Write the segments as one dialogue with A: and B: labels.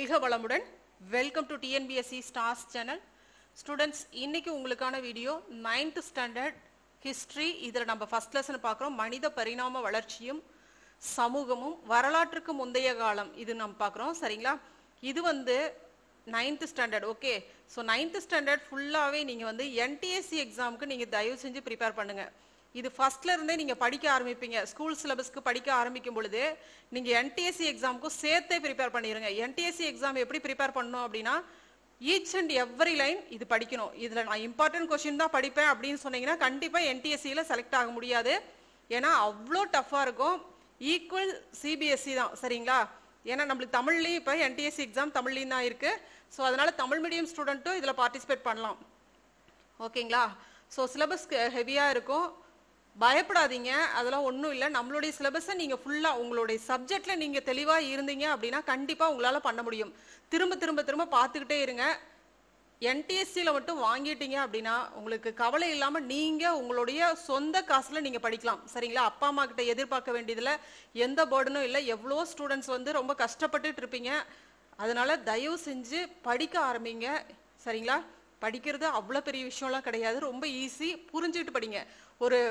A: வாழ்க வளமுடன் welcome to TNPSC stars channel students இன்னைக்கு உங்களுக்கான வீடியோ நைன்த் ஸ்டாண்டர்ட் ஹிஸ்ட்ரி இதில் நம்ம ஃபர்ஸ்ட் லெசன் பார்க்குறோம் மனித பரிணாம வளர்ச்சியும் சமூகமும் வரலாற்றுக்கு முந்தைய காலம் இது நம்ம பார்க்குறோம் சரிங்களா இது வந்து ninth standard okay so ninth standard ஃபுல்லாகவே நீங்கள் வந்து என்டிஎஸ்சி எக்ஸாமுக்கு நீங்கள் தயவு செஞ்சு ப்ரிப்பேர் பண்ணுங்கள் இது ஃபர்ஸ்ட்ல இருந்தே நீங்க படிக்க ஆரம்பிப்பீங்க ஸ்கூல் சிலபஸ்க்கு படிக்க ஆரம்பிக்கும் பொழுது நீங்க என்டிஎஸ்சி எக்ஸாமுக்கும் சேர்த்தே ப்ரிப்பேர் பண்ணிருங்க என்டிஎஸ்சி எக்ஸாம் எப்படி ப்ரிப்பேர் பண்ணணும் அப்படின்னா ஈச் அண்ட் எவ்ரி லைன் இது படிக்கணும் இதுல நான் இம்பார்ட்டன்ட் கொஸ்டின் தான் படிப்பேன் அப்படின்னு சொன்னீங்கன்னா கண்டிப்பா என்டிஎஸ்சியில செலக்ட் ஆக முடியாது ஏன்னா அவ்வளோ டஃப்பா இருக்கும் ஈக்குவல் சிபிஎஸ்சி தான் சரிங்களா ஏன்னா நம்மளுக்கு தமிழ்லையும் இப்போ என்டிஎஸ்சி எக்ஸாம் தமிழ்லையும் தான் இருக்கு ஸோ அதனால தமிழ் மீடியம் ஸ்டூடெண்ட்டும் இதில் பார்ட்டிசிபேட் பண்ணலாம் ஓகேங்களா ஸோ சிலபஸ் ஹெவியாக இருக்கும் பயப்படாதீங்க அதெல்லாம் ஒன்றும் இல்லை நம்மளுடைய சிலபஸை நீங்கள் ஃபுல்லாக உங்களுடைய சப்ஜெக்டில் நீங்கள் தெளிவாக இருந்தீங்க அப்படின்னா கண்டிப்பாக உங்களால் பண்ண முடியும் திரும்ப திரும்ப திரும்ப பார்த்துக்கிட்டே இருங்க என்டிஎஸ்சியில் மட்டும் வாங்கிட்டீங்க அப்படின்னா உங்களுக்கு கவலை இல்லாமல் நீங்கள் உங்களுடைய சொந்த காசில் நீங்கள் படிக்கலாம் சரிங்களா அப்பா அம்மா கிட்ட எதிர்பார்க்க வேண்டியதில் எந்த பேர்டனும் இல்லை எவ்வளோ ஸ்டூடெண்ட்ஸ் வந்து ரொம்ப கஷ்டப்பட்டுட்டு இருப்பீங்க அதனால தயவு செஞ்சு படிக்க ஆரம்பிங்க சரிங்களா படிக்கிறது அவ்வளோ பெரிய விஷயம்லாம் கிடையாது ரொம்ப ஈஸி புரிஞ்சுக்கிட்டு படிங்க ஒரு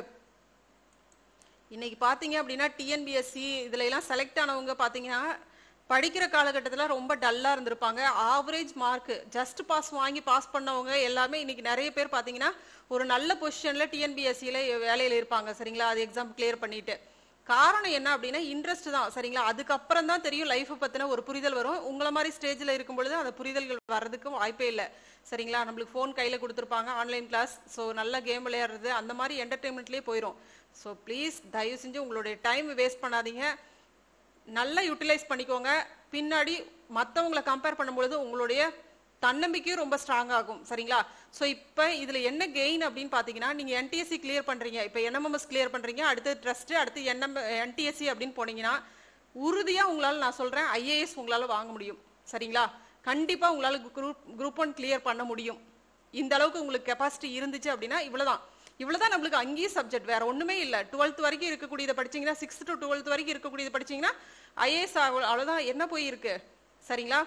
A: இன்னைக்கு பார்த்தீங்க அப்படின்னா டிஎன்பிஎஸ்சி இதுல எல்லாம் செலக்ட் ஆனவங்க பார்த்தீங்கன்னா படிக்கிற காலகட்டத்தில் ரொம்ப டல்லாக இருந்திருப்பாங்க ஆவரேஜ் மார்க் ஜஸ்ட் பாஸ் வாங்கி பாஸ் பண்ணவங்க எல்லாமே இன்னைக்கு நிறைய பேர் பார்த்தீங்கன்னா ஒரு நல்ல பொசிஷனில் டிஎன்பிஎஸ்சியில் வேலையில் இருப்பாங்க சரிங்களா அது எக்ஸாம் கிளியர் பண்ணிட்டு காரணம் என்ன அப்படின்னா இன்ட்ரெஸ்ட் தான் சரிங்களா அதுக்கப்புறம் தான் தெரியும் லைஃப்பை பற்றின ஒரு புரிதல் வரும் உங்களை மாதிரி ஸ்டேஜில் இருக்கும் பொழுது அந்த புரிதல்கள் வர்றதுக்கு வாய்ப்பே இல்லை சரிங்களா நம்மளுக்கு ஃபோன் கையில் கொடுத்துருப்பாங்க ஆன்லைன் கிளாஸ் ஸோ நல்ல கேம் விளையாடுறது அந்த மாதிரி என்டர்டெயின்மெண்ட்லேயே போயிடும் ஸோ ப்ளீஸ் தயவு செஞ்சு உங்களுடைய டைம் வேஸ்ட் பண்ணாதீங்க நல்லா யூட்டிலைஸ் பண்ணிக்கோங்க பின்னாடி மற்றவங்களை கம்பேர் பண்ணும்பொழுது உங்களுடைய தன்னம்பிக்கையும் ரொம்ப ஸ்ட்ராங் ஆகும் சரிங்களா ஸோ இப்போ இதில் என்ன கெயின் அப்படின்னு பார்த்தீங்கன்னா நீங்கள் என்டிஎஸ்சி கிளியர் பண்ணுறீங்க இப்போ என்எம்எஸ் கிளியர் பண்ணுறீங்க அடுத்து ட்ரஸ்ட் அடுத்து என்எம் என்டிஎஸ்சி அப்படின்னு போனீங்கன்னா உறுதியாக உங்களால் நான் சொல்கிறேன் ஐஏஎஸ் உங்களால் வாங்க முடியும் சரிங்களா கண்டிப்பாக உங்களால் குரூப் குரூப் ஒன் கிளியர் பண்ண முடியும் இந்த அளவுக்கு உங்களுக்கு கெப்பாசிட்டி இருந்துச்சு அப்படின்னா இவ்வளோதான் இவ்வளவுதான் நம்மளுக்கு அங்கேயும் சப்ஜெக்ட் வேற ஒண்ணுமே இல்ல டுவெல்த் வரைக்கும் இருக்கக்கூடியதை படிச்சீங்கன்னா சிக்ஸ்த் டு டுவெல்த் வரைக்கும் இருக்கக்கூடியதை படிச்சீங்கன்னா ஐஏஎஸ் அவ்வளவுதான் என்ன போய் இருக்கு சரிங்களா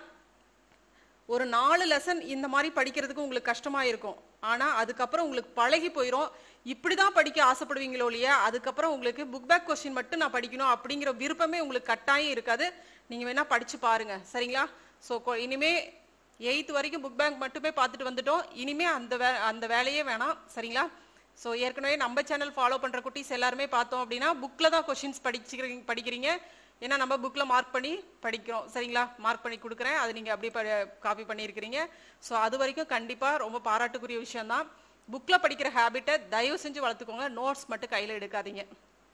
A: ஒரு நாலு லெசன் இந்த மாதிரி படிக்கிறதுக்கு உங்களுக்கு கஷ்டமா இருக்கும் ஆனா அதுக்கப்புறம் உங்களுக்கு பழகி போயிடும் இப்படிதான் படிக்க ஆசைப்படுவீங்களோ இல்லையா அதுக்கப்புறம் உங்களுக்கு புக் பேக் கொஸ்டின் மட்டும் நான் படிக்கணும் அப்படிங்கிற விருப்பமே உங்களுக்கு கட்டாயம் இருக்காது நீங்க வேணா படிச்சு பாருங்க சரிங்களா ஸோ இனிமே எயித்து வரைக்கும் புக் பேங்க் மட்டுமே பார்த்துட்டு வந்துட்டோம் இனிமே அந்த வே அந்த வேலையே வேணாம் சரிங்களா ஸோ ஏற்கனவே நம்ம சேனல் ஃபாலோ பண்ணுற குட்டீஸ் எல்லாருமே பார்த்தோம் அப்படின்னா புக்கில் தான் கொஷின்ஸ் படிச்சுக்கிறீங்க படிக்கிறீங்க ஏன்னா நம்ம புக்கில் மார்க் பண்ணி படிக்கிறோம் சரிங்களா மார்க் பண்ணி கொடுக்குறேன் அது நீங்கள் அப்படியே காப்பி பண்ணியிருக்கிறீங்க ஸோ அது வரைக்கும் கண்டிப்பாக ரொம்ப பாராட்டுக்குரிய விஷயம்தான் புக்கில் படிக்கிற ஹேபிட்டை தயவு செஞ்சு வளர்த்துக்கோங்க நோட்ஸ் மட்டும் கையில் எடுக்காதீங்க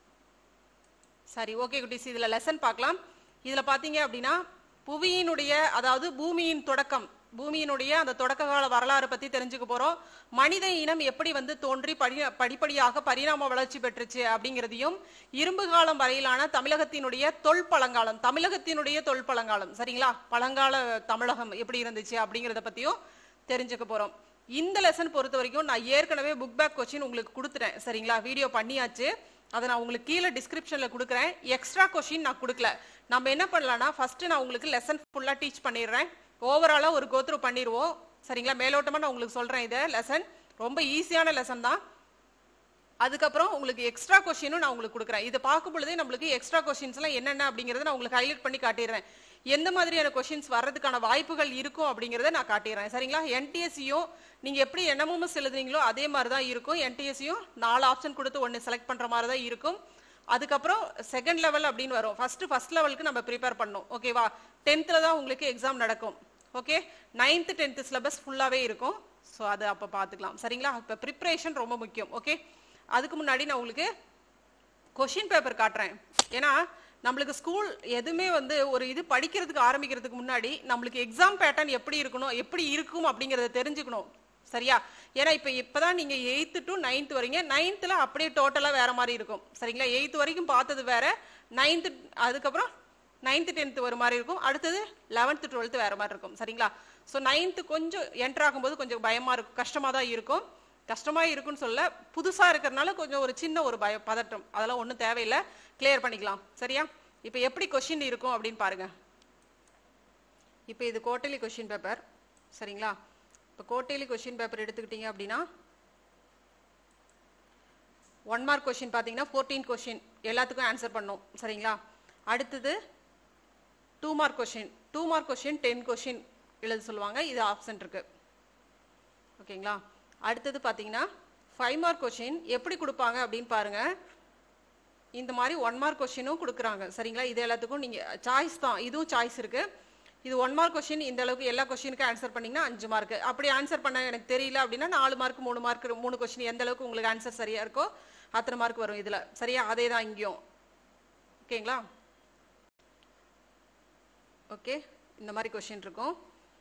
A: சரி ஓகே குட்டீஸ் இதில் லெசன் பார்க்கலாம் இதில் பார்த்தீங்க அப்படின்னா புவியினுடைய அதாவது பூமியின் தொடக்கம் பூமியினுடைய அந்த தொடக்க கால வரலாறு பத்தி தெரிஞ்சுக்க போறோம் மனித இனம் எப்படி வந்து தோன்றி படி படிப்படியாக பரிணாம வளர்ச்சி பெற்றுச்சு அப்படிங்கிறதையும் இரும்பு காலம் வரையிலான தமிழகத்தினுடைய தொல்பழங்காலம் தமிழகத்தினுடைய தொல்பழங்காலம் சரிங்களா பழங்கால தமிழகம் எப்படி இருந்துச்சு அப்படிங்கிறத பத்தியும் தெரிஞ்சுக்க போறோம் இந்த லெசன் பொறுத்த வரைக்கும் நான் ஏற்கனவே புக் பேக் கொஸ்டின் உங்களுக்கு கொடுத்துட்டேன் சரிங்களா வீடியோ பண்ணியாச்சு அதை நான் உங்களுக்கு கீழே டிஸ்கிரிப்ஷன்ல கொடுக்குறேன் எக்ஸ்ட்ரா கொஸ்டின் நான் கொடுக்கல நம்ம என்ன பண்ணலாம்னா ஃபர்ஸ்ட் நான் உங்களுக்கு லெசன் ஃபுல்லா டீச் பண்ணிடுறேன் ஓவராலாக ஒரு கோத்ரூ பண்ணிடுவோம் சரிங்களா மேலோட்டமாக நான் உங்களுக்கு சொல்கிறேன் இதை லெசன் ரொம்ப ஈஸியான லெசன் தான் அதுக்கப்புறம் உங்களுக்கு எக்ஸ்ட்ரா கொஸ்டினும் நான் உங்களுக்கு கொடுக்குறேன் இதை பார்க்கும் பொழுதே நம்மளுக்கு எக்ஸ்ட்ரா கொஸ்டின்ஸ்லாம் என்னென்ன அப்படிங்கிறத நான் உங்களுக்கு ஹைலைட் பண்ணி காட்டிடுறேன் எந்த மாதிரியான கொஸ்டின்ஸ் வர்றதுக்கான வாய்ப்புகள் இருக்கும் அப்படிங்கிறத நான் காட்டிடுறேன் சரிங்களா என்டிஎஸ்சியும் நீங்கள் எப்படி என்னமும் எழுதுறீங்களோ அதே மாதிரி தான் இருக்கும் என்டிஎஸ்சியும் நாலு ஆப்ஷன் கொடுத்து ஒன்று செலக்ட் பண்ணுற மாதிரி தான் இருக்கும் அதுக்கப்புறம் செகண்ட் லெவல் அப்படின்னு வரும் ஃபர்ஸ்ட் ஃபர்ஸ்ட் லெவலுக்கு நம்ம ப்ரிப்பேர் பண்ணணும் ஓகேவா டென்த்தில் தான் உங்களுக்கு எக்ஸாம் நடக்கும் ஓகே நைன்த்து டென்த்து சிலபஸ் ஃபுல்லாகவே இருக்கும் ஸோ அது அப்போ பார்த்துக்கலாம் சரிங்களா இப்போ ப்ரிப்ரேஷன் ரொம்ப முக்கியம் ஓகே அதுக்கு முன்னாடி நான் உங்களுக்கு கொஷின் பேப்பர் காட்டுறேன் ஏன்னா நம்மளுக்கு ஸ்கூல் எதுவுமே வந்து ஒரு இது படிக்கிறதுக்கு ஆரம்பிக்கிறதுக்கு முன்னாடி நம்மளுக்கு எக்ஸாம் பேட்டர்ன் எப்படி இருக்கணும் எப்படி இருக்கும் அப்படிங்கிறத தெரிஞ்சுக்கணும் சரியா ஏன்னா இப்போ இப்போதான் நீங்கள் எயித்து டு நைன்த் வரீங்க நைன்த்தில் அப்படியே டோட்டலாக வேற மாதிரி இருக்கும் சரிங்களா எயித்து வரைக்கும் பார்த்தது வேற நைன்த்து அதுக்கப்புறம் நைன்த்து டென்த்து ஒரு மாதிரி இருக்கும் அடுத்தது லெவன்த்து டுவெல்த்து வேற மாதிரி இருக்கும் சரிங்களா ஸோ நைன்த்து கொஞ்சம் என்டர் ஆகும்போது கொஞ்சம் பயமாக இருக்கும் கஷ்டமாக தான் இருக்கும் கஷ்டமாக இருக்குன்னு சொல்ல புதுசாக இருக்கிறதுனால கொஞ்சம் ஒரு சின்ன ஒரு பய பதட்டம் அதெல்லாம் ஒன்றும் தேவையில்லை கிளியர் பண்ணிக்கலாம் சரியா இப்போ எப்படி கொஷின் இருக்கும் அப்படின்னு பாருங்க இப்போ இது கோட்டலி கொஷின் பேப்பர் சரிங்களா இப்போ கோட்டலி கொஷின் பேப்பர் எடுத்துக்கிட்டீங்க அப்படின்னா ஒன் மார்க் கொஷின் பார்த்தீங்கன்னா ஃபோர்டீன் கொஷின் எல்லாத்துக்கும் ஆன்சர் பண்ணும் சரிங்களா அடுத்தது two mark question two mark question ten question எழுத சொல்லுவாங்க இது ஆப்ஷன் இருக்கு ஓகேங்களா அடுத்தது பார்த்தீங்கன்னா ஃபைவ் மார்க் கொஷின் எப்படி கொடுப்பாங்க அப்படின்னு பாருங்க இந்த மாதிரி ஒன் மார்க் கொஷினும் கொடுக்குறாங்க சரிங்களா இது எல்லாத்துக்கும் நீங்கள் சாய்ஸ் தான் இதுவும் சாய்ஸ் இருக்கு இது ஒன் மார்க் கொஷின் இந்த அளவுக்கு எல்லா கொஷினுக்கும் ஆன்சர் பண்ணீங்கன்னா அஞ்சு மார்க் அப்படி ஆன்சர் பண்ண எனக்கு தெரியல அப்படின்னா நாலு மார்க் மூணு மார்க் மூணு கொஷின் எந்த அளவுக்கு உங்களுக்கு ஆன்சர் சரியா இருக்கோ அத்தனை மார்க் வரும் இதில் சரியா அதே தான் இங்கேயும் ஓகேங்களா ஓகே இந்த மாதிரி கொஷின் இருக்கும்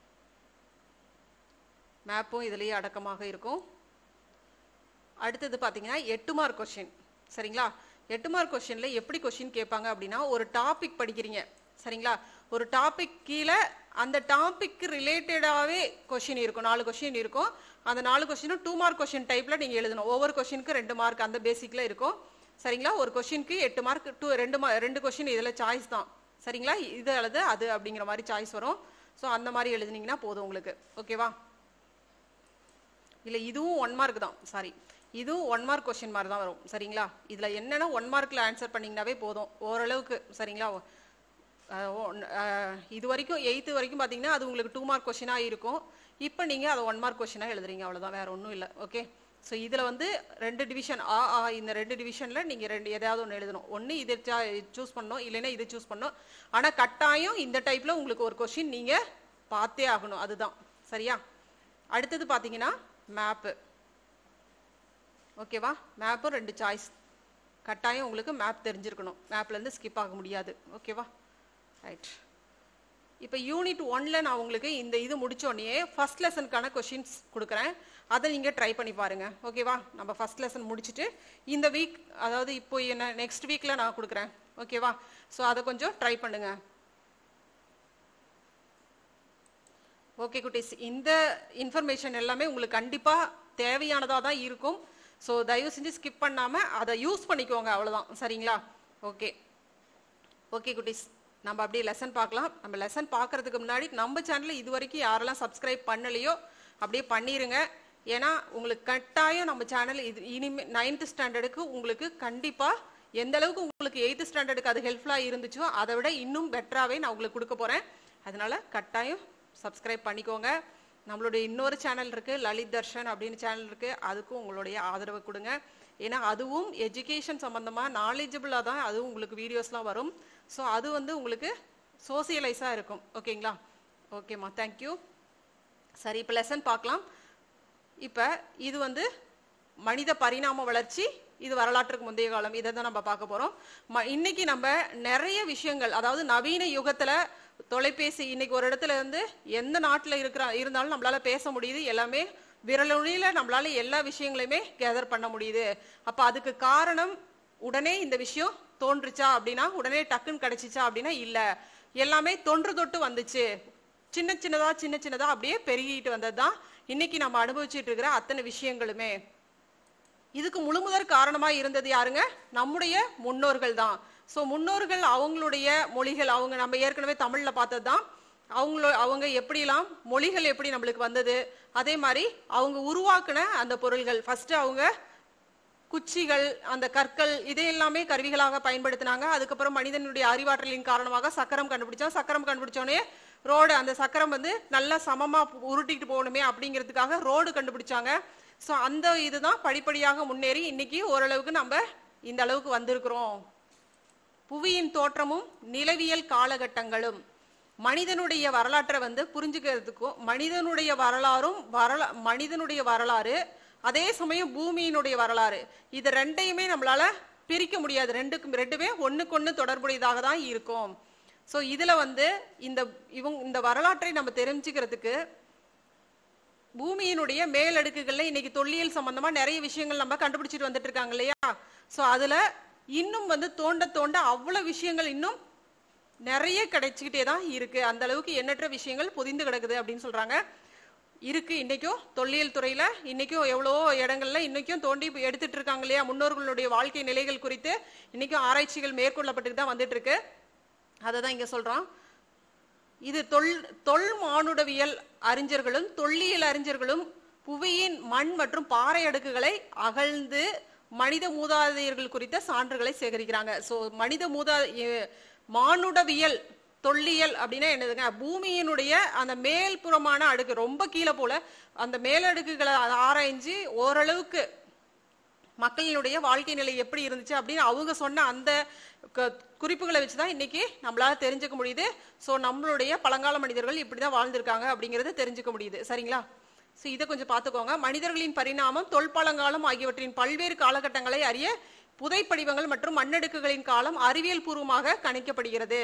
A: மேப்பும் இதுலேயே அடக்கமாக இருக்கும் அடுத்தது பார்த்தீங்கன்னா எட்டு மார்க் கொஷின் சரிங்களா எட்டு மார்க் கொஷினில் எப்படி கொஷின் கேட்பாங்க அப்படின்னா ஒரு டாபிக் படிக்கிறீங்க சரிங்களா ஒரு டாபிக் கீழே அந்த டாபிக் ரிலேட்டடாகவே கொஷின் இருக்கும் நாலு கொஷின் இருக்கும் அந்த நாலு கொஷினும் டூ மார்க் கொஷின் டைப்பில் நீங்கள் எழுதணும் ஒவ்வொரு கொஷினுக்கு ரெண்டு மார்க் அந்த பேசிக்கில் இருக்கும் சரிங்களா ஒரு கொஷினுக்கு எட்டு மார்க் டூ ரெண்டு மா ரெண்டு கொஷின் இதில் சாய்ஸ் தான் சரிங்களா இது அல்லது அது அப்படிங்கிற மாதிரி சாய்ஸ் வரும் ஸோ அந்த மாதிரி எழுதுனீங்கன்னா போதும் உங்களுக்கு ஓகேவா இல்லை இதுவும் ஒன் மார்க் தான் சாரி இதுவும் ஒன் மார்க் கொஸ்டின் மாதிரி தான் வரும் சரிங்களா இதில் என்னென்னா ஒன் மார்க்கில் ஆன்சர் பண்ணிங்கனாவே போதும் ஓரளவுக்கு சரிங்களா அஹ் ஒன்- அஹ் இது வரைக்கும் எயித்து வரைக்கும் பார்த்தீங்கன்னா அது உங்களுக்கு டூ மார்க் கொஷினாக இருக்கும் இப்போ நீங்கள் அதை ஒன் மார்க் கொஷினாக எழுதுறீங்க அவ்வளோதான் வேற ஒன்றும் இல்லை ஓகே ஸோ இதில் வந்து ரெண்டு டிவிஷன் ஆ ஆ இந்த ரெண்டு டிவிஷனில் நீங்கள் ரெண்டு எதாவது ஒன்று எழுதணும் ஒன்று இதை சூஸ் பண்ணணும் இல்லைன்னா இதை சூஸ் பண்ணணும் ஆனால் கட்டாயம் இந்த டைப்பில் உங்களுக்கு ஒரு கொஷின் நீங்கள் பார்த்தே ஆகணும் அதுதான் சரியா அடுத்தது பார்த்தீங்கன்னா மேப்பு ஓகேவா மேப்பும் ரெண்டு சாய்ஸ் கட்டாயம் உங்களுக்கு மேப் தெரிஞ்சிருக்கணும் மேப்லேருந்து ஸ்கிப் ஆக முடியாது ஓகேவா ரைட் இப்போ யூனிட் ஒன்ல நான் உங்களுக்கு இந்த இது முடிச்சோடனே ஃபர்ஸ்ட் லெசனுக்கான கொஷின்ஸ் கொடுக்குறேன் அதை நீங்கள் ட்ரை பண்ணி பாருங்க ஓகேவா நம்ம ஃபர்ஸ்ட் லெசன் முடிச்சுட்டு இந்த வீக் அதாவது இப்போ என்ன நெக்ஸ்ட் வீக்கில் நான் கொடுக்குறேன் ஓகேவா ஸோ அதை கொஞ்சம் ட்ரை பண்ணுங்க ஓகே குட்டீஸ் இந்த இன்ஃபர்மேஷன் எல்லாமே உங்களுக்கு கண்டிப்பாக தேவையானதாக தான் இருக்கும் ஸோ தயவு செஞ்சு ஸ்கிப் பண்ணாமல் அதை யூஸ் பண்ணிக்கோங்க அவ்வளோதான் சரிங்களா ஓகே ஓகே குட்டீஸ் நம்ம அப்படியே லெசன் பார்க்கலாம் நம்ம லெசன் பார்க்கறதுக்கு முன்னாடி நம்ம சேனலில் இது வரைக்கும் யாரெல்லாம் சப்ஸ்கிரைப் பண்ணலையோ அப்படியே பண்ணிருங்க ஏன்னா உங்களுக்கு கட்டாயம் நம்ம சேனல் இது இனிமே நைன்த் ஸ்டாண்டர்டுக்கு உங்களுக்கு கண்டிப்பாக எந்த அளவுக்கு உங்களுக்கு எயித்து ஸ்டாண்டர்டுக்கு அது ஹெல்ப்ஃபுல்லாக இருந்துச்சோ அதை விட இன்னும் பெட்டராகவே நான் உங்களுக்கு கொடுக்க போகிறேன் அதனால கட்டாயம் சப்ஸ்கிரைப் பண்ணிக்கோங்க நம்மளுடைய இன்னொரு சேனல் இருக்கு லலித் தர்ஷன் அப்படின்னு சேனல் இருக்கு அதுக்கும் உங்களுடைய ஆதரவு கொடுங்க ஏன்னா அதுவும் எஜுகேஷன் சம்பந்தமா நாலேஜபிளாக தான் அதுவும் உங்களுக்கு வீடியோஸ்லாம் வரும் ஸோ அது வந்து உங்களுக்கு சோசியலைஸாக இருக்கும் ஓகேங்களா ஓகேம்மா தேங்க்யூ சரி இப்போ லெசன் பார்க்கலாம் இப்போ இது வந்து மனித பரிணாம வளர்ச்சி இது வரலாற்றுக்கு முந்தைய காலம் இதை தான் நம்ம பார்க்க போறோம் ம இன்னைக்கு நம்ம நிறைய விஷயங்கள் அதாவது நவீன யுகத்துல தொலைபேசி இன்னைக்கு ஒரு இடத்துல இருந்து எந்த நாட்டில் இருக்கிற இருந்தாலும் நம்மளால பேச முடியுது எல்லாமே விரலொழியில நம்மளால எல்லா விஷயங்களையுமே கேதர் பண்ண முடியுது அப்ப அதுக்கு காரணம் உடனே இந்த விஷயம் தோன்றுச்சா அப்படின்னா உடனே டக்குன்னு கிடைச்சிச்சா அப்படின்னா இல்ல எல்லாமே தொன்று தொட்டு வந்துச்சு சின்ன சின்னதா சின்ன சின்னதா அப்படியே பெருகிட்டு வந்ததுதான் இன்னைக்கு நம்ம அனுபவிச்சுட்டு இருக்கிற அத்தனை விஷயங்களுமே இதுக்கு முழுமுதற் காரணமா இருந்தது யாருங்க நம்முடைய முன்னோர்கள் தான் சோ முன்னோர்கள் அவங்களுடைய மொழிகள் அவங்க நம்ம ஏற்கனவே தமிழ்ல பார்த்தது தான் அவங்களோ அவங்க எப்படிலாம் மொழிகள் எப்படி நம்மளுக்கு வந்தது அதே மாதிரி அவங்க உருவாக்குன அந்த பொருள்கள் ஃபர்ஸ்ட் அவங்க குச்சிகள் அந்த கற்கள் இதை எல்லாமே கருவிகளாக பயன்படுத்தினாங்க அதுக்கப்புறம் மனிதனுடைய அறிவாற்றலின் காரணமாக சக்கரம் கண்டுபிடிச்சா சக்கரம் கண்டுபிடிச்சோடனே ரோடு அந்த சக்கரம் வந்து நல்லா சமமா உருட்டிட்டு போகணுமே அப்படிங்கிறதுக்காக ரோடு கண்டுபிடிச்சாங்க ஸோ அந்த இதுதான் படிப்படியாக முன்னேறி இன்னைக்கு ஓரளவுக்கு நம்ம இந்த அளவுக்கு வந்திருக்கிறோம் புவியின் தோற்றமும் நிலவியல் காலகட்டங்களும் மனிதனுடைய வரலாற்றை வந்து புரிஞ்சுக்கிறதுக்கும் மனிதனுடைய வரலாறும் வரலா மனிதனுடைய வரலாறு அதே சமயம் பூமியினுடைய வரலாறு இது ரெண்டையுமே நம்மளால பிரிக்க முடியாது ரெண்டுக்கும் ரெண்டுமே ஒண்ணுக்கு ஒண்ணு தொடர்புடையதாக தான் இருக்கும் ஸோ இதுல வந்து இந்த இவங்க இந்த வரலாற்றை நம்ம தெரிஞ்சுக்கிறதுக்கு பூமியினுடைய மேலடுக்குகள்ல இன்னைக்கு தொல்லியல் சம்பந்தமா நிறைய விஷயங்கள் நம்ம கண்டுபிடிச்சிட்டு வந்துட்டு இருக்காங்க இல்லையா சோ அதுல இன்னும் வந்து தோண்ட தோண்ட அவ்வளவு விஷயங்கள் இன்னும் நிறைய கிடைச்சிக்கிட்டே தான் இருக்கு அந்த அளவுக்கு எண்ணற்ற விஷயங்கள் பொதிந்து கிடக்குது அப்படின்னு சொல்றாங்க இருக்கு இன்னைக்கும் தொல்லியல் துறையில இன்னைக்கும் எவ்வளவோ இடங்கள்ல இன்னைக்கும் தோண்டி எடுத்துட்டு இருக்காங்க இல்லையா முன்னோர்களுடைய வாழ்க்கை நிலைகள் குறித்து இன்னைக்கும் ஆராய்ச்சிகள் மேற்கொள்ளப்பட்டு தான் வந்துட்டு இருக்கு அதை தான் இங்க சொல்றோம் இது தொல் தொல் மானுடவியல் அறிஞர்களும் தொல்லியல் அறிஞர்களும் புவியின் மண் மற்றும் பாறை அடுக்குகளை அகழ்ந்து மனித மூதாதையர்கள் குறித்த சான்றுகளை சேகரிக்கிறாங்க சோ மனித மூதா எ- மானுடவியல் தொல்லியல் அப்படின்னா என்னதுங்க பூமியினுடைய அந்த மேல்புறமான அடுக்கு ரொம்ப கீழே போல அந்த மேலடுக்குகளை ஆராய்ஞ்சு ஓரளவுக்கு மக்களினுடைய வாழ்க்கை நிலை எப்படி இருந்துச்சு அப்படின்னு அவங்க சொன்ன அந்த க- குறிப்புகளை வச்சுதான் இன்னைக்கு நம்மளால தெரிஞ்சுக்க முடியுது சோ நம்மளுடைய பழங்கால மனிதர்கள் இப்படிதான் வாழ்ந்திருக்காங்க அப்படிங்கறது தெரிஞ்சுக்க முடியுது சரிங்களா சோ இதை கொஞ்சம் பார்த்துக்கோங்க மனிதர்களின் பரிணாமம் தொல்பழங்காலம் ஆகியவற்றின் பல்வேறு காலகட்டங்களை அறிய புதைப்படிவங்கள் மற்றும் மண்ணடுக்குகளின் காலம் அறிவியல் பூர்வமாக கணிக்கப்படுகிறது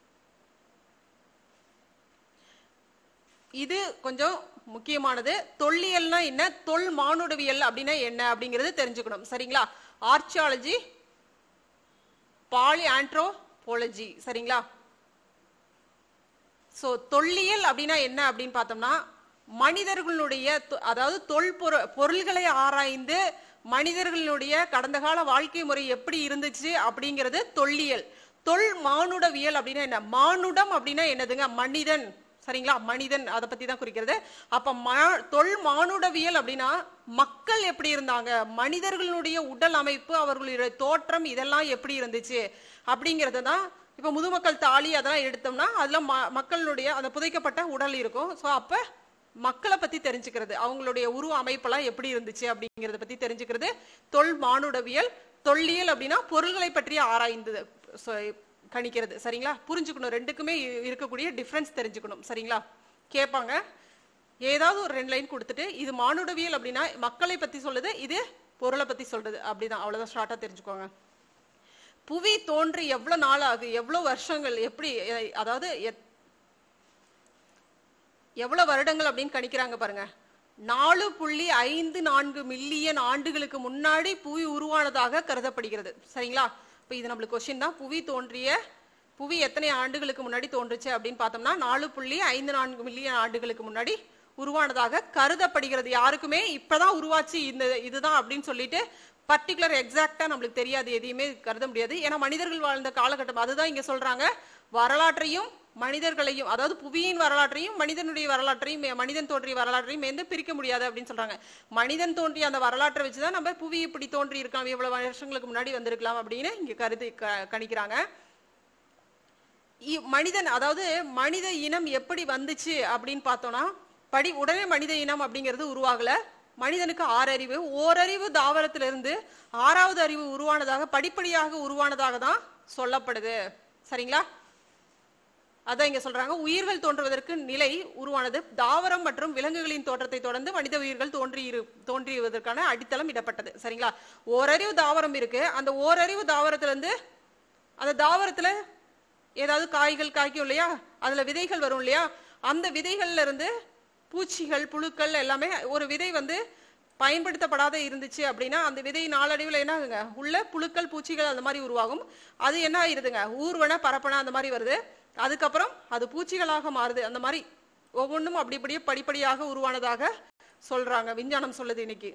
A: இது கொஞ்சம் முக்கியமானது தொல்லியல்னா என்ன தொல் மானுடவியல் அப்படின்னா என்ன அப்படிங்கறது தெரிஞ்சுக்கணும் சரிங்களா ஆர்ச்சியாலஜி பாலி ஆண்ட்ரோபாலஜி சரிங்களா சோ தொல்லியல் அப்படின்னா என்ன அப்படின்னு பார்த்தோம்னா மனிதர்களுடைய தொ- அதாவது தொல் பொரு- பொருள்களை ஆராய்ந்து மனிதர்களுடைய கடந்த கால வாழ்க்கை முறை எப்படி இருந்துச்சு அப்படிங்கிறது தொல்லியல் தொல் மானுடவியல் அப்படின்னா என்ன மானுடம் அப்படின்னா என்னதுங்க மனிதன் சரிங்களா மனிதன் அதை பத்தி தான் குறிக்கிறது அப்ப மா- தொல் மானுடவியல் அப்படின்னா மக்கள் எப்படி இருந்தாங்க மனிதர்களுடைய உடல் அமைப்பு அவர்களுடைய தோற்றம் இதெல்லாம் எப்படி இருந்துச்சு அப்படிங்கறது தான் இப்ப முதுமக்கள் தாலி அதெல்லாம் எடுத்தோம்னா அதுல ம- மக்களுடைய அந்த புதைக்கப்பட்ட உடல் இருக்கும் சோ அப்ப மக்களை பத்தி தெரிஞ்சுக்கிறது அவங்களுடைய உருவ அமைப்பெல்லாம் எப்படி இருந்துச்சு அப்படிங்கறத பத்தி தெரிஞ்சுக்கிறது தொல் மானுடவியல் தொல்லியல் அப்படின்னா பொருள்களை பற்றி ஆராய்ந்து so, கணிக்கிறது சரிங்களா புரிஞ்சுக்கணும் ரெண்டுக்குமே இ- இருக்கக்கூடிய டிஃபரன்ஸ் தெரிஞ்சுக்கணும் சரிங்களா கேட்பாங்க ஏதாவது ஒரு ரெண்டு லைன் கொடுத்துட்டு இது மானுடவியல் அப்படின்னா மக்களை பத்தி சொல்லுது இது பொருளை பத்தி சொல்றது அப்படிதான் அவ்வளவுதான் ஷார்ட்டா தெரிஞ்சுக்கோங்க புவி தோன்றி எவ்வளவு நாள் ஆகுது எவ்வளவு வருஷங்கள் எப்படி எ- அதாவது எத்- எவ்வளவு வருடங்கள் அப்படின்னு கணிக்கிறாங்க பாருங்க நாலு புள்ளி ஐந்து நான்கு மில்லியன் ஆண்டுகளுக்கு முன்னாடி புவி உருவானதாக கருதப்படுகிறது சரிங்களா இப்ப இது நம்மளுக்கு கொஸ்டின் தான் புவி தோன்றிய புவி எத்தனை ஆண்டுகளுக்கு முன்னாடி தோன்றுச்சு அப்படின்னு பார்த்தோம்னா நாலு புள்ளி ஐந்து நான்கு மில்லியன் ஆண்டுகளுக்கு முன்னாடி உருவானதாக கருதப்படுகிறது யாருக்குமே இப்பதான் உருவாச்சு இந்த இதுதான் அப்படின்னு சொல்லிட்டு பர்டிகுலர் எக்ஸாக்டா நம்மளுக்கு தெரியாது எதையுமே கருத முடியாது ஏன்னா மனிதர்கள் வாழ்ந்த காலகட்டம் அதுதான் இங்க சொல்றாங்க வரலாற்றையும் மனிதர்களையும் அதாவது புவியின் வரலாற்றையும் மனிதனுடைய வரலாற்றையும் மே- மனிதன் தோன்றிய வரலாற்றையும் வந்து பிரிக்க முடியாது அப்படின்னு சொல்றாங்க மனிதன் தோன்றிய அந்த வரலாற்றை வச்சுதான் நம்ம புவி இப்படி தோன்றி இருக்கலாம் இவ்வளவு வருஷங்களுக்கு முன்னாடி வந்திருக்கலாம் அப்படின்னு இங்க கருதி க- கணிக்கிறாங்க இ- மனிதன் அதாவது மனித இனம் எப்படி வந்துச்சு அப்படின்னு பார்த்தோம்னா படி உடனே மனித இனம் அப்படிங்கிறது உருவாகல மனிதனுக்கு ஆறறிவு ஓரறிவு தாவரத்திலிருந்து ஆறாவது அறிவு உருவானதாக படிப்படியாக உருவானதாக தான் சொல்லப்படுது சரிங்களா அதான் இங்க சொல்றாங்க உயிர்கள் தோன்றுவதற்கு நிலை உருவானது தாவரம் மற்றும் விலங்குகளின் தோற்றத்தை தொடர்ந்து மனித உயிர்கள் தோன்றி இரு தோன்றியதற்கான அடித்தளம் இடப்பட்டது சரிங்களா ஓரறிவு தாவரம் இருக்கு அந்த ஓரறிவு தாவரத்துல இருந்து அந்த தாவரத்துல ஏதாவது காய்கள் காய்க்கும் இல்லையா அதுல விதைகள் வரும் இல்லையா அந்த விதைகள்ல இருந்து பூச்சிகள் புழுக்கள் எல்லாமே ஒரு விதை வந்து பயன்படுத்தப்படாத இருந்துச்சு அப்படின்னா அந்த விதை நாளடைவில் என்ன ஆகுங்க உள்ள புழுக்கள் பூச்சிகள் அந்த மாதிரி உருவாகும் அது என்ன ஆயிருதுங்க ஊர்வன பரப்பன அந்த மாதிரி வருது அதுக்கப்புறம் அது பூச்சிகளாக மாறுது அந்த மாதிரி ஒவ்வொன்றும் அப்படி இப்படியே படிப்படியாக உருவானதாக சொல்றாங்க விஞ்ஞானம் சொல்லுது இன்னைக்கு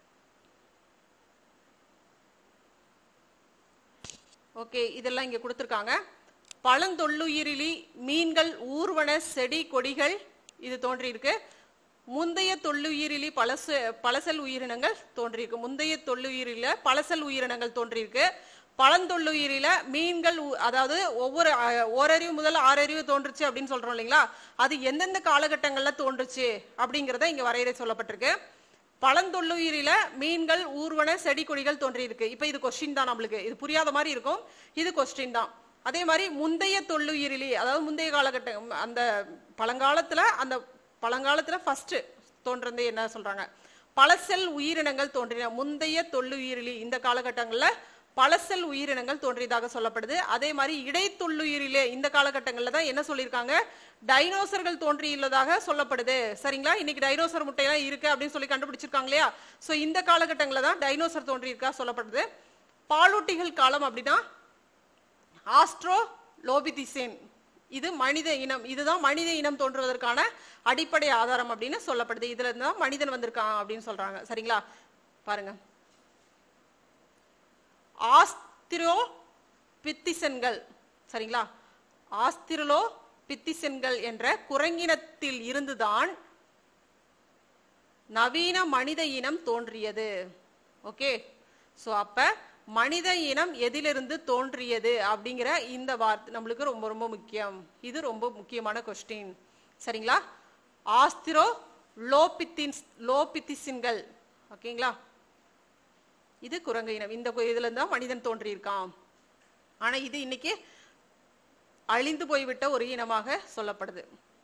A: ஓகே இதெல்லாம் இங்க கொடுத்துருக்காங்க பழந்தொல்லுயிரிலி மீன்கள் ஊர்வன செடி கொடிகள் இது தோன்றியிருக்கு முந்தைய தொல்லுயிரிலி பழச பழசல் உயிரினங்கள் தோன்றியிருக்கு முந்தைய தொல்லுயிரில பழசல் உயிரினங்கள் தோன்றியிருக்கு பழந்தொல்லுயிரில மீன்கள் ஊ- அதாவது ஒவ்வொரு அஹ், ஓரறிவு முதல் ஆறறிவு தோன்றுச்சு அப்படின்னு சொல்றோம் இல்லைங்களா அது எந்தெந்த காலகட்டங்கள்ல தோன்றுச்சு அப்படிங்கறத இங்க வரையறை சொல்லப்பட்டிருக்கு பழந்தொல்லுயிரில மீன்கள் ஊர்வன செடி கொடிகள் தோன்றியிருக்கு இப்ப இது கொஸ்டின் தான் நம்மளுக்கு இது புரியாத மாதிரி இருக்கும் இது கொஸ்டின் தான் அதே மாதிரி முந்தைய தொல்லுயிரிலி அதாவது முந்தைய காலகட்டம் அந்த பழங்காலத்துல அந்த பழங்காலத்துல ஃபர்ஸ்ட் தோன்றது என்ன சொல்றாங்க பழசெல் உயிரினங்கள் தோன்றின முந்தைய தொல்லுயிரிலி இந்த காலகட்டங்கள்ல பழசெல் உயிரினங்கள் தோன்றியதாக சொல்லப்படுது அதே மாதிரி இடைத்தொல்லுயிரிலே இந்த காலகட்டங்கள்ல தான் என்ன சொல்லியிருக்காங்க டைனோசர்கள் தோன்றியுள்ளதாக சொல்லப்படுது சரிங்களா இன்னைக்கு டைனோசர் முட்டையெல்லாம் இருக்கு அப்படின்னு சொல்லி கண்டுபிடிச்சிருக்காங்க இல்லையா சோ இந்த காலகட்டங்கள்ல தான் டைனோசர் தோன்றியிருக்கா சொல்லப்படுது பாலூட்டிகள் காலம் அப்படின்னா ஆஸ்ட்ரோ லோபிதிசேன் இது மனித இனம் இதுதான் மனித இனம் தோன்றுவதற்கான அடிப்படை ஆதாரம் அப்படின்னு சொல்லப்படுது இதுல இருந்து தான் மனிதன் வந்திருக்கான் அப்படின்னு சொல்றாங்க சரிங்களா பாருங்க ஆஸ்திரோ பித்திசன்கள் சரிங்களா ஆஸ்திரலோ பித்திசன்கள் என்ற குரங்கினத்தில் இருந்துதான் நவீன மனித இனம் தோன்றியது ஓகே சோ அப்ப மனித இனம் எதிலிருந்து தோன்றியது அப்படிங்கிற இந்த வார்த்தை நம்மளுக்கு ரொம்ப ரொம்ப முக்கியம் இது ரொம்ப முக்கியமான கொஸ்டின் சரிங்களா ஆஸ்திரோ லோபித்தின் லோபித்திசின்கள் ஓகேங்களா இது குரங்கு இனம் இந்த கு- இதுல இருந்து தான் மனிதன் தோன்றியிருக்கான் ஆனா இது இன்னைக்கு அழிந்து போய்விட்ட ஒரு இனமாக சொல்லப்படுது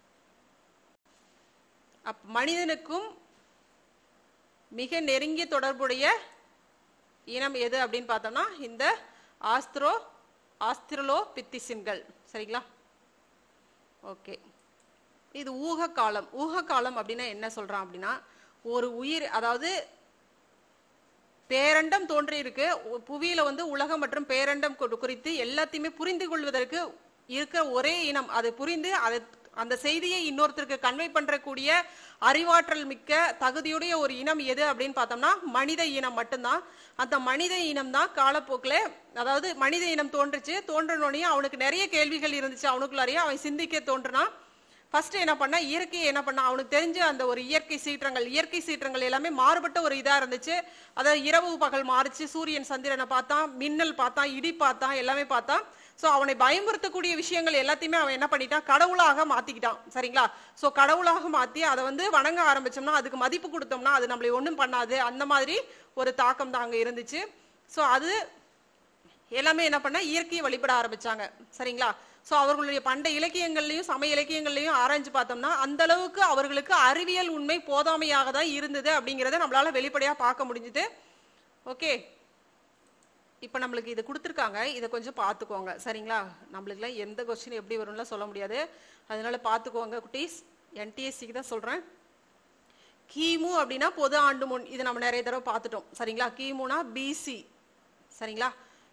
A: அப் மனிதனுக்கும் மிக நெருங்கிய தொடர்புடைய இனம் எது அப்படின்னு பார்த்தோம்னா இந்த ஆஸ்திரோ ஆஸ்திரலோ பித்திசின்கள் சரிங்களா ஓகே இது ஊக காலம் ஊக காலம் அப்படின்னா என்ன சொல்றான் அப்படின்னா ஒரு உயிர் அதாவது பேரண்டம் தோன்றி இருக்கு புவியில வந்து உலகம் மற்றும் பேரண்டம் குறி- குறித்து எல்லாத்தையுமே புரிந்து கொள்வதற்கு இருக்கிற ஒரே இனம் அதை புரிந்து அதை அந்த செய்தியை இன்னொருத்தருக்கு கன்வே பண்றக்கூடிய அறிவாற்றல் மிக்க தகுதியுடைய ஒரு இனம் எது அப்படின்னு பார்த்தோம்னா மனித இனம் மட்டும்தான் அந்த மனித இனம் தான் காலப்போக்கில் அதாவது மனித இனம் தோன்றுச்சு தோன்றனோடனே அவனுக்கு நிறைய கேள்விகள் இருந்துச்சு அவனுக்குள்ளாரையே அவன் சிந்திக்க தோன்றுனான் ஃபர்ஸ்ட் என்ன பண்ணா இயற்கையை என்ன பண்ணா அவனுக்கு தெரிஞ்ச அந்த ஒரு இயற்கை சீற்றங்கள் இயற்கை சீற்றங்கள் எல்லாமே மாறுபட்ட ஒரு இதா இருந்துச்சு அதாவது இரவு பகல் மாறுச்சு சூரியன் சந்திரனை பார்த்தான் மின்னல் பார்த்தான் இடி பார்த்தான் எல்லாமே பார்த்தான் சோ அவனை பயமுறுத்தக்கூடிய விஷயங்கள் எல்லாத்தையுமே அவன் என்ன பண்ணிட்டான் கடவுளாக மாத்திக்கிட்டான் சரிங்களா சோ கடவுளாக மாத்தி அதை வந்து வணங்க ஆரம்பிச்சோம்னா அதுக்கு மதிப்பு கொடுத்தோம்னா அது நம்மளை ஒண்ணும் பண்ணாது அந்த மாதிரி ஒரு தாக்கம் தான் அங்க இருந்துச்சு சோ அது எல்லாமே என்ன பண்ணா இயற்கையை வழிபட ஆரம்பிச்சாங்க சரிங்களா சோ அவர்களுடைய பண்ட இலக்கியங்கள்லயும் சமய இலக்கியங்கள்லயும் ஆராய்ஞ்சு பார்த்தோம்னா அந்த அளவுக்கு அவர்களுக்கு அறிவியல் உண்மை போதாமையாக தான் இருந்தது அப்படிங்கறத நம்மளால வெளிப்படையா பார்க்க முடிஞ்சுது ஓகே இப்ப நம்மளுக்கு இது கொடுத்துருக்காங்க இதை கொஞ்சம் பார்த்துக்கோங்க சரிங்களா நம்மளுக்குலாம் எந்த கொஸ்டின் எப்படி வரும்லாம் சொல்ல முடியாது அதனால பார்த்துக்கோங்க குட்டீஸ் என்டிஎஸ்சிக்கு தான் சொல்றேன் கிமு அப்படின்னா பொது ஆண்டு முன் இது நம்ம நிறைய தடவை பார்த்துட்டோம் சரிங்களா கிமுனா பிசி சரிங்களா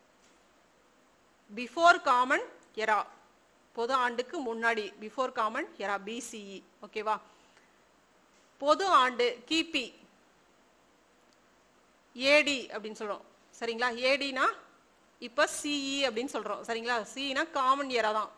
A: பிஃபோர் காமன் எரா பொது ஆண்டுக்கு முன்னாடி பிஃபோர் காமன் எரா பிசிஇ ஓகேவா பொது ஆண்டு கிபி ஏடி அப்படின்னு சொல்றோம் சரிங்களா ஏடினா இப்ப சிஇ அப்படின்னு சொல்றோம் சரிங்களா சினா காமன் எரா தான்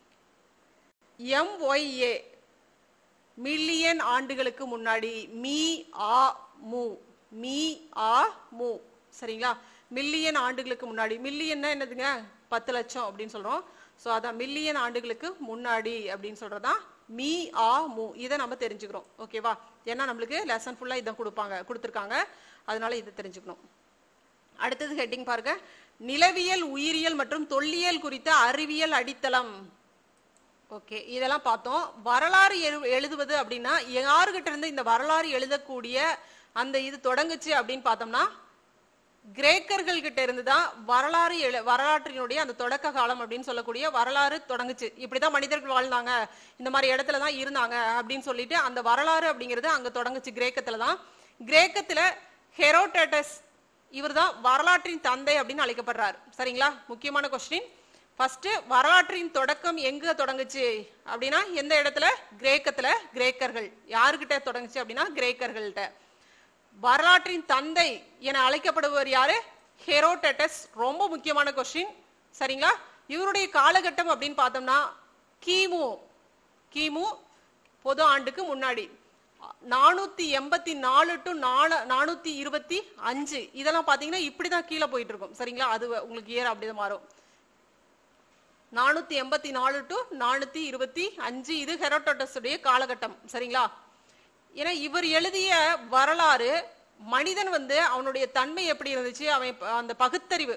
A: எம்ஒய்ஏ மில்லியன் ஆண்டுகளுக்கு முன்னாடி மீ ஆ மு மீ ஆ மு சரிங்களா மில்லியன் ஆண்டுகளுக்கு முன்னாடி மில்லியன்னா என்னதுங்க பத்து லட்சம் அப்படின்னு சொல்றோம் சோ அதான் மில்லியன் ஆண்டுகளுக்கு முன்னாடி அப்படின்னு சொல்றதா மீ ஆ மு இதை நம்ம தெரிஞ்சுக்கிறோம் ஓகேவா ஏன்னா நம்மளுக்கு லெசன் ஃபுல்லா இதை கொடுப்பாங்க கொடுத்துருக்காங்க அதனால இதை தெரிஞ்சுக்கணும் அடுத்தது ஹெட்டிங் பாருங்க நிலவியல் உயிரியல் மற்றும் தொல்லியல் குறித்த அறிவியல் அடித்தளம் ஓகே இதெல்லாம் பார்த்தோம் வரலாறு எழு- எழுதுவது அப்படின்னா யாருகிட்ட இருந்து இந்த வரலாறு எழுதக்கூடிய அந்த இது தொடங்குச்சு அப்படின்னு பார்த்தோம்னா கிரேக்கர்கள் கிட்ட இருந்து தான் வரலாறு எழு வரலாற்றினுடைய அந்த தொடக்க காலம் அப்படின்னு சொல்லக்கூடிய வரலாறு தொடங்குச்சு இப்படிதான் மனிதர்கள் வாழ்ந்தாங்க இந்த மாதிரி இடத்துல தான் இருந்தாங்க அப்படின்னு சொல்லிட்டு அந்த வரலாறு அப்படிங்கிறது அங்க தொடங்குச்சு கிரேக்கத்துல தான் கிரேக்கத்துல ஹெரோடேட்டஸ் இவர்தான் வரலாற்றின் தந்தை அப்படின்னு அழைக்கப்படுறார் சரிங்களா முக்கியமான கொஸ்டின் ஃபர்ஸ்ட் வரலாற்றின் தொடக்கம் எங்க தொடங்குச்சு அப்படின்னா எந்த இடத்துல கிரேக்கத்துல கிரேக்கர்கள் யாருகிட்ட தொடங்குச்சு அப்படின்னா கிரேக்கர்கள்ட்ட வரலாற்றின் தந்தை என அழைக்கப்படுபவர் யாரு ஹெரோடேட்டஸ் ரொம்ப முக்கியமான கொஸ்டின் சரிங்களா இவருடைய காலகட்டம் அப்படின்னு பார்த்தோம்னா கிமு கிமு பொது ஆண்டுக்கு முன்னாடி நானூத்தி எண்பத்தி நாலு டு நாலு நானூத்தி இருபத்தி அஞ்சு இதெல்லாம் பாத்தீங்கன்னா இப்படிதான் கீழே போயிட்டு இருக்கும் சரிங்களா அது உங்களுக்கு ஏற அப்படிதான் மாறும் நானூத்தி எண்பத்தி நாலு டு நானூத்தி இருபத்தி அஞ்சு இது ஹெரோடோட்டஸ் உடைய காலகட்டம் சரிங்களா ஏன்னா இவர் எழுதிய வரலாறு மனிதன் வந்து அவனுடைய தன்மை எப்படி இருந்துச்சு அவன் இப்ப- அந்த பகுத்தறிவு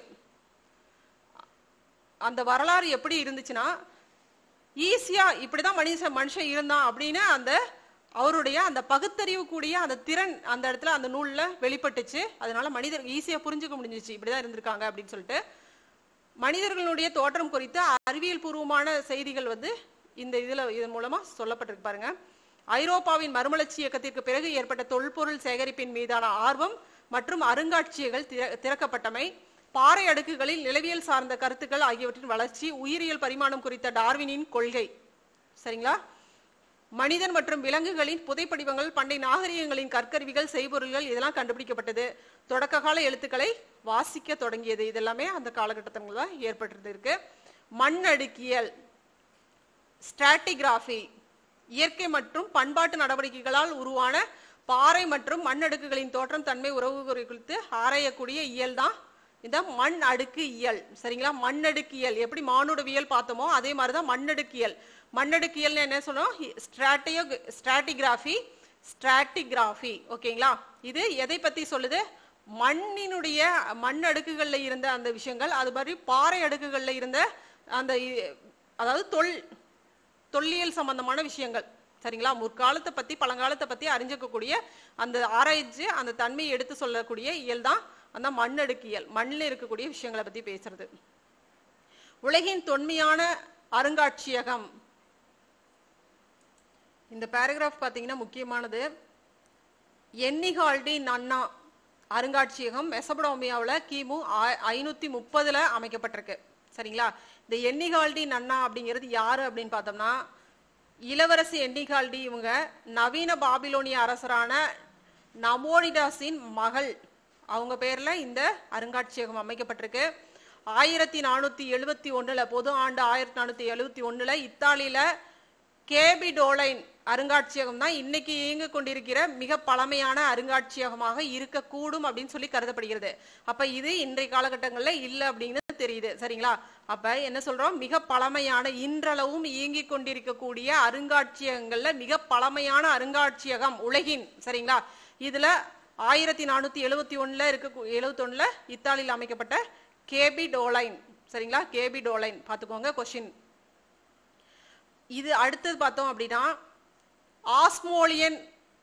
A: அந்த வரலாறு எப்படி இருந்துச்சுன்னா ஈஸியா இப்படிதான் மனுஷன் மனுஷன் இருந்தான் அப்படின்னு அந்த அவருடைய அந்த பகுத்தறிவு கூடிய அந்த திறன் அந்த இடத்துல அந்த நூல்ல வெளிப்பட்டுச்சு அதனால மனிதர் ஈஸியா புரிஞ்சுக்க முடிஞ்சிச்சு இப்படிதான் இருந்திருக்காங்க அப்படின்னு சொல்லிட்டு மனிதர்களுடைய தோற்றம் குறித்த அறிவியல் பூர்வமான செய்திகள் வந்து இந்த இதுல இதன் மூலமா சொல்லப்பட்டிருக்கு பாருங்க ஐரோப்பாவின் மறுமலர்ச்சி இயக்கத்திற்கு பிறகு ஏற்பட்ட தொல்பொருள் சேகரிப்பின் மீதான ஆர்வம் மற்றும் அருங்காட்சியகங்கள் திற- திறக்கப்பட்டமை பாறை அடுக்குகளில் நிலவியல் சார்ந்த கருத்துக்கள் ஆகியவற்றின் வளர்ச்சி உயிரியல் பரிமாணம் குறித்த டார்வினின் கொள்கை சரிங்களா மனிதன் மற்றும் விலங்குகளின் புதைப்படிவங்கள் பண்டை நாகரிகங்களின் கற்கருவிகள் செய்பொருள்கள் இதெல்லாம் கண்டுபிடிக்கப்பட்டது தொடக்க கால எழுத்துக்களை வாசிக்க தொடங்கியது இதெல்லாமே அந்த காலகட்டத்தில் தான் ஏற்பட்டிருக்கு மண் அடுக்கியல் ஸ்ட்ராட்டிகிராஃபி இயற்கை மற்றும் பண்பாட்டு நடவடிக்கைகளால் உருவான பாறை மற்றும் மண் அடுக்குகளின் தோற்றம் தன்மை உறவு குறித்து ஆராயக்கூடிய இயல் தான் இந்த மண் அடுக்கு இயல் சரிங்களா மண்ணடுக்கியல் எப்படி மானுடவியல் பார்த்தோமோ அதே மாதிரி தான் மண்ணடுக்கியல் மண்ணடுக்கியல்னு என்ன சொன்னோம் ஸ்ட்ராட்டியோ ஸ்ட்ராட்டிகிராஃபி ஸ்ட்ராட்டிகிராஃபி ஓகேங்களா இது எதை பத்தி சொல்லுது மண்ணினுடைய மண் அடுக்குகள்ல இருந்த அந்த விஷயங்கள் அது மாதிரி பாறை அடுக்குகள்ல இருந்த அந்த இ- அதாவது தொல் தொல்லியல் சம்பந்தமான விஷயங்கள் சரிங்களா முற்காலத்தை பத்தி பழங்காலத்தை பத்தி அறிஞ்சிக்கக்கூடிய அந்த ஆராய்ச்சி அந்த தன்மையை எடுத்து சொல்லக்கூடிய இயல் தான் அந்த மண்ணடுக்கியல் மண்ணில் இருக்கக்கூடிய விஷயங்களை பத்தி பேசுறது உலகின் தொன்மையான அருங்காட்சியகம் இந்த பேராகிராஃப் பாத்தீங்கன்னா முக்கியமானது எண்ணிகால்டி நன்னா அருங்காட்சியகம் மெசபடோமியாவில் கிமு ஆ- ஐநூத்தி முப்பதுல அமைக்கப்பட்டிருக்கு சரிங்களா இந்த எண்ணிகால்டி நன்னா அப்படிங்கிறது யாரு அப்படின்னு பார்த்தோம்னா இளவரசி எண்ணிகால்டி இவங்க நவீன பாபிலோனிய அரசரான நமோனிடாஸின் மகள் அவங்க பேர்ல இந்த அருங்காட்சியகம் அமைக்கப்பட்டிருக்கு ஆயிரத்தி நானூத்தி எழுபத்தி ஒண்ணுல பொது ஆண்டு ஆயிரத்தி நானூத்தி எழுபத்தி ஒண்ணுல இத்தாலியில கேபிடோலைன் அருங்காட்சியகம் தான் இன்னைக்கு இயங்கிக் கொண்டிருக்கிற மிக பழமையான அருங்காட்சியகமாக இருக்கக்கூடும் அப்படின்னு சொல்லி கருதப்படுகிறது அப்ப இது இன்றைய காலகட்டங்கள்ல இல்ல அப்படின்னு தெரியுது சரிங்களா அப்ப என்ன சொல்றோம் மிக பழமையான இன்றளவும் இயங்கிக் கொண்டிருக்கக்கூடிய அருங்காட்சியகங்கள்ல மிக பழமையான அருங்காட்சியகம் உலகின் சரிங்களா இதுல ஆயிரத்தி நானூத்தி எழுபத்தி ஒண்ணுல இருக்க எழுபத்தி ஒண்ணுல இத்தாலியில் அமைக்கப்பட்ட கேபி டோலைன் சரிங்களா கேபி டோலைன் பாத்துக்கோங்க கொஸ்டின் இது அடுத்தது பார்த்தோம் அப்படின்னா ஆஸ்மோலியன்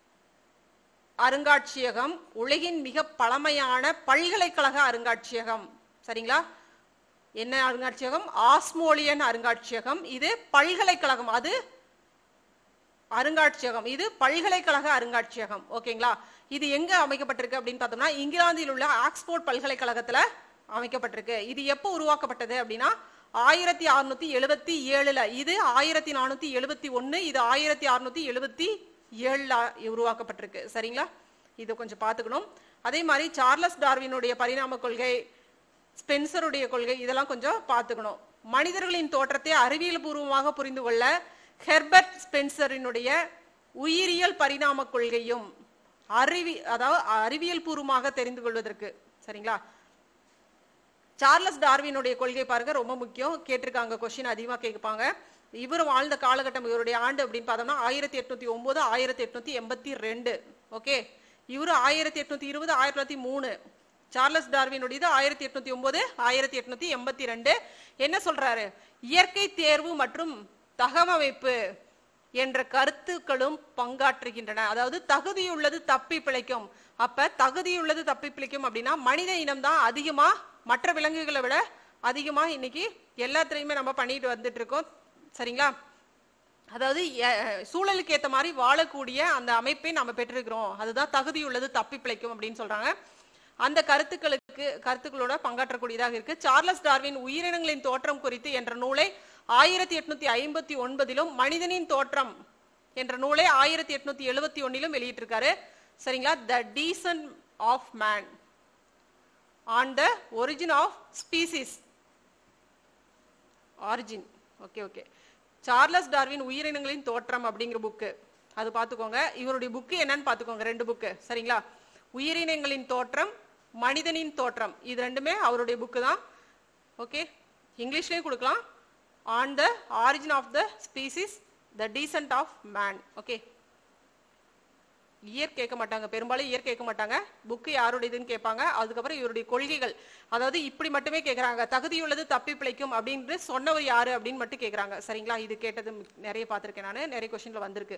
A: அருங்காட்சியகம் உலகின் மிக பழமையான பல்கலைக்கழக அருங்காட்சியகம் சரிங்களா என்ன அருங்காட்சியகம் ஆஸ்மோலியன் அருங்காட்சியகம் இது பல்கலைக்கழகம் அது அருங்காட்சியகம் இது பல்கலைக்கழக அருங்காட்சியகம் ஓகேங்களா இது எங்க அமைக்கப்பட்டிருக்கு அப்படின்னு பார்த்தோம்னா இங்கிலாந்தில் உள்ள ஆக்ஸ்போர்ட் பல்கலைக்கழகத்துல அமைக்கப்பட்டிருக்கு இது எப்போ உருவாக்கப்பட்டது அப்படின்னா ஆயிரத்தி அறுநூத்தி எழுபத்தி ஏழுல இது ஆயிரத்தி நானூத்தி எழுபத்தி ஒன்னு இது ஆயிரத்தி அறுநூத்தி எழுபத்தி ஏழுல உருவாக்கப்பட்டிருக்கு சரிங்களா இது கொஞ்சம் பார்த்துக்கணும் அதே மாதிரி சார்லஸ் டார்வினுடைய பரிணாம கொள்கை ஸ்பென்சருடைய கொள்கை இதெல்லாம் கொஞ்சம் பார்த்துக்கணும் மனிதர்களின் தோற்றத்தை அறிவியல் பூர்வமாக புரிந்து கொள்ள ஹெர்பர்ட் ஸ்பென்சரினுடைய உயிரியல் பரிணாம கொள்கையும் அறிவி அதாவது அறிவியல் பூர்வமாக தெரிந்து கொள்வதற்கு சரிங்களா சார்லஸ் டார்வினுடைய கொள்கை பாருங்க ரொம்ப முக்கியம் கேட்டிருக்காங்க கொஸ்டின் அதிகமா கேட்பாங்க இவர் வாழ்ந்த காலகட்டம் இவருடைய ஆண்டு அப்படின்னு பார்த்தோம்னா ஆயிரத்தி எட்நூத்தி ஒன்பது ஆயிரத்தி எட்நூத்தி எண்பத்தி ரெண்டு ஓகே இவரு ஆயிரத்தி எட்நூத்தி இருபது ஆயிரத்தி தொள்ளாயிரத்தி மூணு சார்லஸ் டார்வினுடையது ஆயிரத்தி எட்நூத்தி ஒன்பது ஆயிரத்தி எட்நூத்தி எண்பத்தி ரெண்டு என்ன சொல்றாரு இயற்கை தேர்வு மற்றும் தகவமைப்பு என்ற கருத்துக்களும் பங்காற்றுகின்றன அதாவது தகுதியுள்ளது தப்பி பிழைக்கும் அப்ப தகுதியுள்ளது தப்பி பிழைக்கும் அப்படின்னா மனித இனம் தான் அதிகமா மற்ற விலங்குகளை விட அதிகமா இன்னைக்கு எல்லாத்துலயுமே நம்ம பண்ணிட்டு வந்துட்டு இருக்கோம் சரிங்களா அதாவது எ- சூழலுக்கு ஏத்த மாதிரி வாழக்கூடிய அந்த அமைப்பை நம்ம பெற்றிருக்கிறோம் அதுதான் தகுதியுள்ளது தப்பி பிழைக்கும் அப்படின்னு சொல்றாங்க அந்த கருத்துக்களுக்கு கருத்துக்களோட பங்காற்றக்கூடியதாக இருக்கு சார்லஸ் டார்வின் உயிரினங்களின் தோற்றம் குறித்து என்ற நூலை ஆயிரத்தி எட்நூத்தி ஐம்பத்தி ஒன்பதிலும் மனிதனின் தோற்றம் என்ற நூலை ஆயிரத்தி எட்நூத்தி எழுபத்தி ஒன்னிலும் வெளியிட்டிருக்காரு சரிங்களா the descent of man on the origin of species origin okay okay Charles Darwin உயிரினங்களின் தோற்றம் அப்படிங்கிற புக்கு அது பார்த்துக்கோங்க இவருடைய புக்கு என்னன்னு பார்த்துக்கோங்க ரெண்டு புக்கு சரிங்களா உயிரினங்களின் தோற்றம் மனிதனின் தோற்றம் இது ரெண்டுமே அவருடைய புக்கு தான் ஓகே இங்கிலீஷ்லயும் கொடுக்கலாம் on the origin of the species the descent of man okay year கேட்க மாட்டாங்க பெரும்பாலும் இயர் கேட்க மாட்டாங்க புக்கு யாருடையதுன்னு கேட்பாங்க அதுக்கப்புறம் இவருடைய கொள்கைகள் அதாவது இப்படி மட்டுமே கேட்கறாங்க தகுதியுள்ளது தப்பி பிழைக்கும் அப்படின்னு சொன்னவர் யாரு அப்படின்னு மட்டும் கேட்கறாங்க சரிங்களா இது கேட்டது நிறைய பார்த்திருக்கேன் நான் நிறைய கொஸ்டின்ல வந்திருக்கு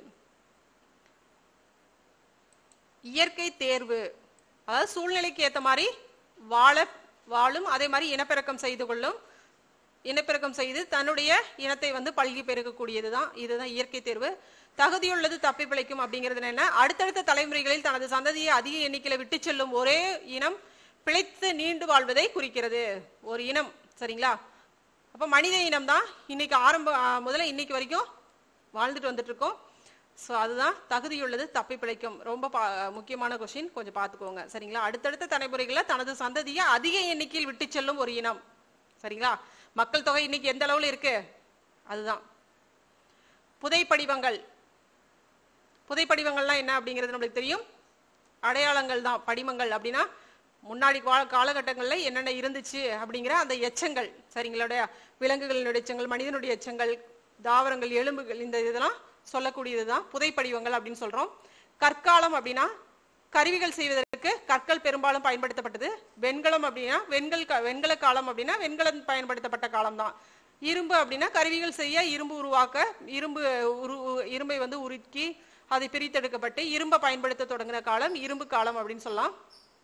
A: இயற்கை தேர்வு அதாவது சூழ்நிலைக்கு ஏத்த மாதிரி வாழ வாழும் அதே மாதிரி இனப்பெருக்கம் செய்து கொள்ளும் இனப்பெருக்கம் செய்து தன்னுடைய இனத்தை வந்து பல்கி பெருக்கக்கூடியதுதான் இதுதான் இயற்கை தேர்வு தகுதியுள்ளது தப்பி பிழைக்கும் அப்படிங்கிறது என்ன அடுத்தடுத்த தலைமுறைகளில் தனது சந்ததியை அதிக எண்ணிக்கையில விட்டு செல்லும் ஒரே இனம் பிழைத்து நீண்டு வாழ்வதை குறிக்கிறது ஒரு இனம் சரிங்களா அப்ப மனித இனம் தான் இன்னைக்கு ஆரம்ப ஆ, முதல்ல இன்னைக்கு வரைக்கும் வாழ்ந்துட்டு வந்துட்டு இருக்கோம் ஸோ அதுதான் தகுதியுள்ளது தப்பி பிழைக்கும் ரொம்ப பா- முக்கியமான கொஸ்டின் கொஞ்சம் பார்த்துக்கோங்க சரிங்களா அடுத்தடுத்த தலைமுறைகளில் தனது சந்ததியை அதிக எண்ணிக்கையில் விட்டு செல்லும் ஒரு இனம் சரிங்களா மக்கள் தொகை இன்னைக்கு எந்த அளவுல இருக்கு அதுதான் புதைப்படிவங்கள் புதைப்படிவங்கள்லாம் என்ன அப்படிங்கிறது நம்மளுக்கு தெரியும் அடையாளங்கள் தான் படிமங்கள் அப்படின்னா முன்னாடி கால காலகட்டங்களில் என்னென்ன இருந்துச்சு அப்படிங்கிற அந்த எச்சங்கள் சரிங்களுடைய விலங்குகளினுடைய எச்சங்கள் மனிதனுடைய எச்சங்கள் தாவரங்கள் எலும்புகள் இந்த இதெல்லாம் சொல்லக்கூடியது தான் புதைப்படிவங்கள் அப்படின்னு சொல்றோம் கற்காலம் அப்படின்னா கருவிகள் செய்வதற்கு கற்கள் பெரும்பாலும் பயன்படுத்தப்பட்டது வெண்கலம் அப்படின்னா வெண்கல் க- வெண்கல காலம் அப்படின்னா வெண்கலம் பயன்படுத்தப்பட்ட காலம் தான் இரும்பு அப்படின்னா கருவிகள் செய்ய இரும்பு உருவாக்க இரும்பு உரு இரும்பை வந்து உருக்கி அதை பிரித்தெடுக்கப்பட்டு இரும்பை பயன்படுத்த தொடங்கின காலம் இரும்பு காலம் அப்படின்னு சொல்லலாம்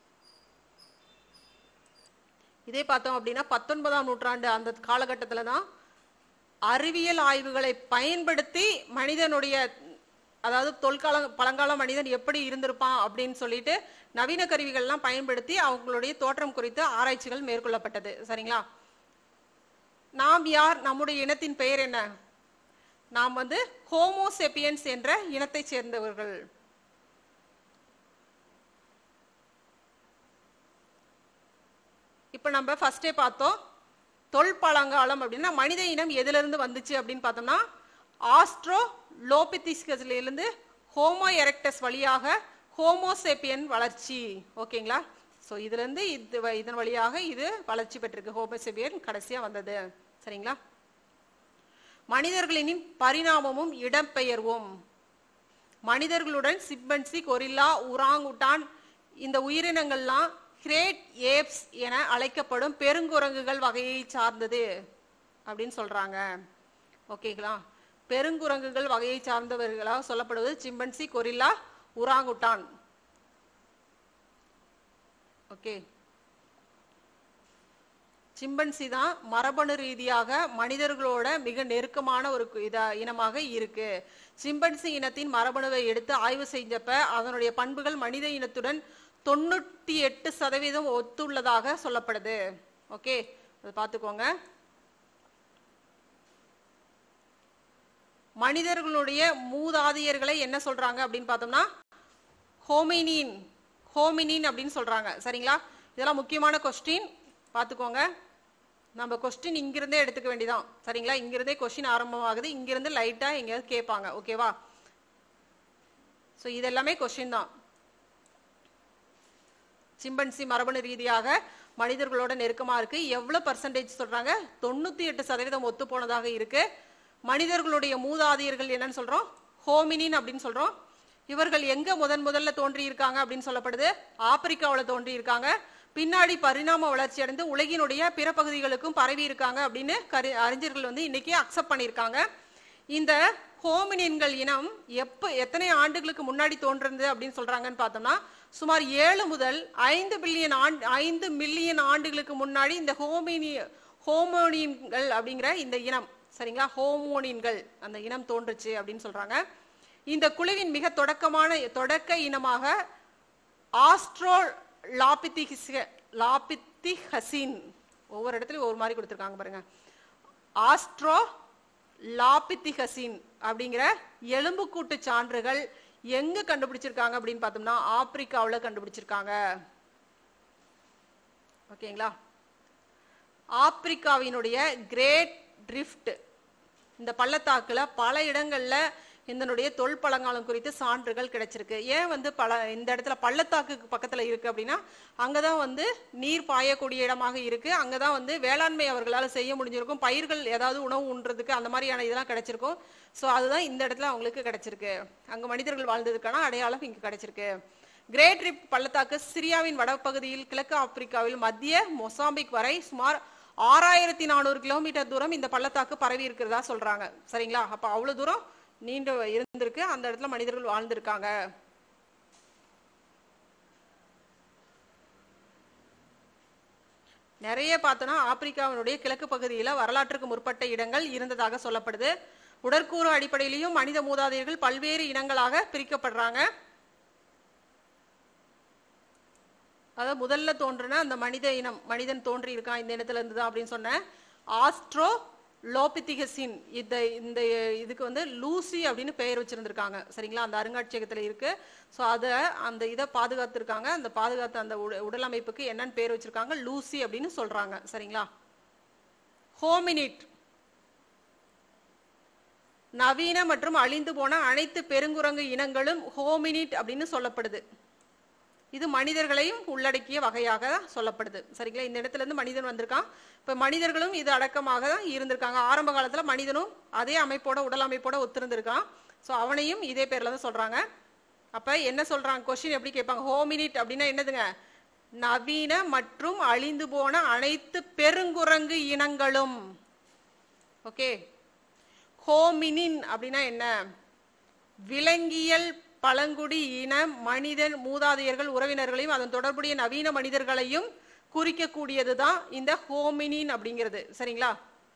A: இதே பார்த்தோம் அப்படின்னா பத்தொன்பதாம் நூற்றாண்டு அந்த காலகட்டத்தில் தான் அறிவியல் ஆய்வுகளை பயன்படுத்தி மனிதனுடைய அதாவது தொல்கால பழங்கால மனிதன் எப்படி இருந்திருப்பான் அப்படின்னு சொல்லிட்டு நவீன கருவிகள்லாம் பயன்படுத்தி அவங்களுடைய தோற்றம் குறித்து ஆராய்ச்சிகள் மேற்கொள்ளப்பட்டது சரிங்களா நாம் யார் நம்முடைய இனத்தின் பெயர் என்ன நாம் வந்து ஹோமோசெபியன்ஸ் என்ற இனத்தைச் சேர்ந்தவர்கள் இப்ப நம்ம ஃபர்ஸ்டே பார்த்தோம் தொல்பழங்காலம் அப்படின்னா மனித இனம் எதுல இருந்து வந்துச்சு அப்படின்னு பார்த்தோம்னா ஆஸ்ட்ரோ லோபித்திஸ்கஸ்ல இருந்து ஹோமோ எரெக்டஸ் வழியாக ஹோமோசேப்பியன் வளர்ச்சி ஓகேங்களா ஸோ இதுல இருந்து இது வ- இதன் வழியாக இது வளர்ச்சி பெற்றிருக்கு ஹோமோசேப்பியன் கடைசியா வந்தது சரிங்களா மனிதர்களின் பரிணாமமும் இடம்பெயர்வும் மனிதர்களுடன் சிம்பன்சி கொரில்லா உராங்குட்டான் இந்த உயிரினங்கள்லாம் கிரேட் ஏப்ஸ் என அழைக்கப்படும் பெருங்குரங்குகள் வகையை சார்ந்தது அப்படின்னு சொல்றாங்க ஓகேங்களா பெருங்குரங்குகள் வகையை சார்ந்தவர்களாக சொல்லப்படுவது chimpanzee gorilla orangutan okay chimpanzee தான் மரபணு ரீதியாக மனிதர்களோட மிக நெருக்கமான ஒரு கு- இதா இனமாக இருக்கு சிம்பன்சி இனத்தின் மரபணுவை எடுத்து ஆய்வு செஞ்சப்ப அதனுடைய பண்புகள் மனித இனத்துடன் தொண்ணூத்தி எட்டு சதவீதம் ஒத்துள்ளதாக சொல்லப்படுது ஓகே அதை பார்த்துக்கோங்க மனிதர்களுடைய மூதாதையர்களை என்ன சொல்றாங்க அப்படின்னு பார்த்தோம்னா ஹோமினின் ஹோமினின் அப்படின்னு சொல்றாங்க சரிங்களா இதெல்லாம் முக்கியமான கொஸ்டின் பார்த்துக்கோங்க நம்ம கொஸ்டின் இங்கிருந்தே எடுத்துக்க வேண்டியதான் சரிங்களா இங்கிருந்தே கொஸ்டின் ஆரம்பமாகுது இங்கிருந்து லைட்டா எங்கேயாவது கேட்பாங்க ஓகேவா ஸோ இதெல்லாமே கொஸ்டின் தான் சிம்பன்சி மரபணு ரீதியாக மனிதர்களோட நெருக்கமா இருக்கு எவ்வளவு பர்சன்டேஜ் சொல்றாங்க தொண்ணூத்தி எட்டு சதவீதம் ஒத்து போனதாக இருக்கு மனிதர்களுடைய மூதாதையர்கள் என்னன்னு சொல்றோம் ஹோமினின் அப்படின்னு சொல்றோம் இவர்கள் எங்க முதன் முதல்ல தோன்றி இருக்காங்க அப்படின்னு சொல்லப்படுது ஆப்பிரிக்காவுல தோன்றி இருக்காங்க பின்னாடி பரிணாம வளர்ச்சி அடைந்து உலகினுடைய பிற பகுதிகளுக்கும் பரவி இருக்காங்க அப்படின்னு கரு அறிஞர்கள் வந்து இன்னைக்கு அக்செப்ட் பண்ணியிருக்காங்க இந்த ஹோமினின்கள் இனம் எப்ப எத்தனை ஆண்டுகளுக்கு முன்னாடி தோன்றுறது அப்படின்னு சொல்றாங்கன்னு பார்த்தோம்னா சுமார் ஏழு முதல் ஐந்து பில்லியன் ஆண்டு ஐந்து மில்லியன் ஆண்டுகளுக்கு முன்னாடி இந்த ஹோமினி ஹோமோனின்கள் அப்படிங்கிற இந்த இனம் சரிங்களா ஹோமோனின்கள் அந்த இனம் தோன்றுச்சு அப்படின்னு சொல்றாங்க இந்த குழுவின் மிக தொடக்கமான தொடக்க இனமாக ஆஸ்ட்ரோ லாபித்திஹிஸ் லாபித்திஹசின் ஒவ்வொரு இடத்துலயும் ஒரு மாதிரி கொடுத்துருக்காங்க பாருங்க ஆஸ்ட்ரோ லாபித்திஹசின் அப்படிங்கிற எலும்புக்கூட்டு சான்றுகள் எங்க கண்டுபிடிச்சிருக்காங்க அப்படின்னு பார்த்தோம்னா ஆப்பிரிக்காவுல கண்டுபிடிச்சிருக்காங்க ஓகேங்களா ஆப்பிரிக்காவினுடைய கிரேட் ட்ரிஃப்ட் இந்த பள்ளத்தாக்குல பல இடங்கள்ல இதனுடைய தொல்பழங்காலம் குறித்து சான்றுகள் கிடைச்சிருக்கு ஏன் வந்து பல இந்த இடத்துல பள்ளத்தாக்குக்கு பக்கத்துல இருக்கு அப்படின்னா அங்கதான் வந்து நீர் பாயக்கூடிய இடமாக இருக்கு அங்கதான் வந்து வேளாண்மை அவர்களால செய்ய முடிஞ்சிருக்கும் பயிர்கள் ஏதாவது உணவு உண்றதுக்கு அந்த மாதிரியான இதெல்லாம் கிடைச்சிருக்கும் சோ அதுதான் இந்த இடத்துல அவங்களுக்கு கிடைச்சிருக்கு அங்க மனிதர்கள் வாழ்ந்ததுக்கான அடையாளம் இங்க கிடைச்சிருக்கு கிரேட் ரிப் பள்ளத்தாக்கு சிரியாவின் வடபகுதியில் கிழக்கு ஆப்பிரிக்காவில் மத்திய மொசாம்பிக் வரை சுமார் ஆறாயிரத்தி நானூறு கிலோமீட்டர் தூரம் இந்த பள்ளத்தாக்கு பரவி இருக்கிறதா சொல்றாங்க சரிங்களா அப்ப அவ்வளவு தூரம் நீண்டு இருந்திருக்கு அந்த இடத்துல மனிதர்கள் வாழ்ந்திருக்காங்க நிறைய பார்த்தோன்னா ஆப்பிரிக்காவினுடைய கிழக்கு பகுதியில வரலாற்றுக்கு முற்பட்ட இடங்கள் இருந்ததாக சொல்லப்படுது உடற்கூறு அடிப்படையிலையும் மனித மூதாதையர்கள் பல்வேறு இனங்களாக பிரிக்கப்படுறாங்க அதாவது முதல்ல தோன்றுன அந்த மனித இனம் மனிதன் தோன்றி இருக்கான் இந்த இனத்துல இருந்து தான் அப்படின்னு சொன்னேன் ஆஸ்ட்ரோ லோபித்திகசின் இந்த இந்த இதுக்கு வந்து லூசி அப்படின்னு பெயர் வச்சிருந்திருக்காங்க சரிங்களா அந்த அருங்காட்சியகத்துல இருக்கு ஸோ அதை அந்த இதை பாதுகாத்திருக்காங்க அந்த பாதுகாத்த அந்த உட- உடல் அமைப்புக்கு என்னன்னு பேர் வச்சிருக்காங்க லூசி அப்படின்னு சொல்றாங்க சரிங்களா ஹோமினிட் நவீன மற்றும் அழிந்து போன அனைத்து பெருங்குரங்கு இனங்களும் ஹோமினிட் அப்படின்னு சொல்லப்படுது இது மனிதர்களையும் உள்ளடக்கிய வகையாக சொல்லப்படுது சரிங்களா இந்த இடத்துல இருந்து மனிதன் வந்திருக்கான் இப்ப மனிதர்களும் இது அடக்கமாக தான் இருந்திருக்காங்க ஆரம்ப காலத்துல மனிதனும் அதே அமைப்போட உடல் அமைப்போட ஒத்திருந்திருக்கான் சோ அவனையும் இதே பேர்ல தான் சொல்றாங்க அப்ப என்ன சொல்றாங்க கொஸ்டின் எப்படி கேட்பாங்க ஹோமினிட் அப்படின்னா என்னதுங்க நவீன மற்றும் அழிந்து போன அனைத்து பெருங்குரங்கு இனங்களும் ஓகே ஹோமினின் அப்படின்னா என்ன விலங்கியல் பழங்குடி இன மனிதன் மூதாதையர்கள் உறவினர்களையும் அதன் தொடர்புடைய நவீன மனிதர்களையும் குறிக்கக்கூடியதுதான் இந்த ஹோமினின் அப்படிங்கிறது சரிங்களா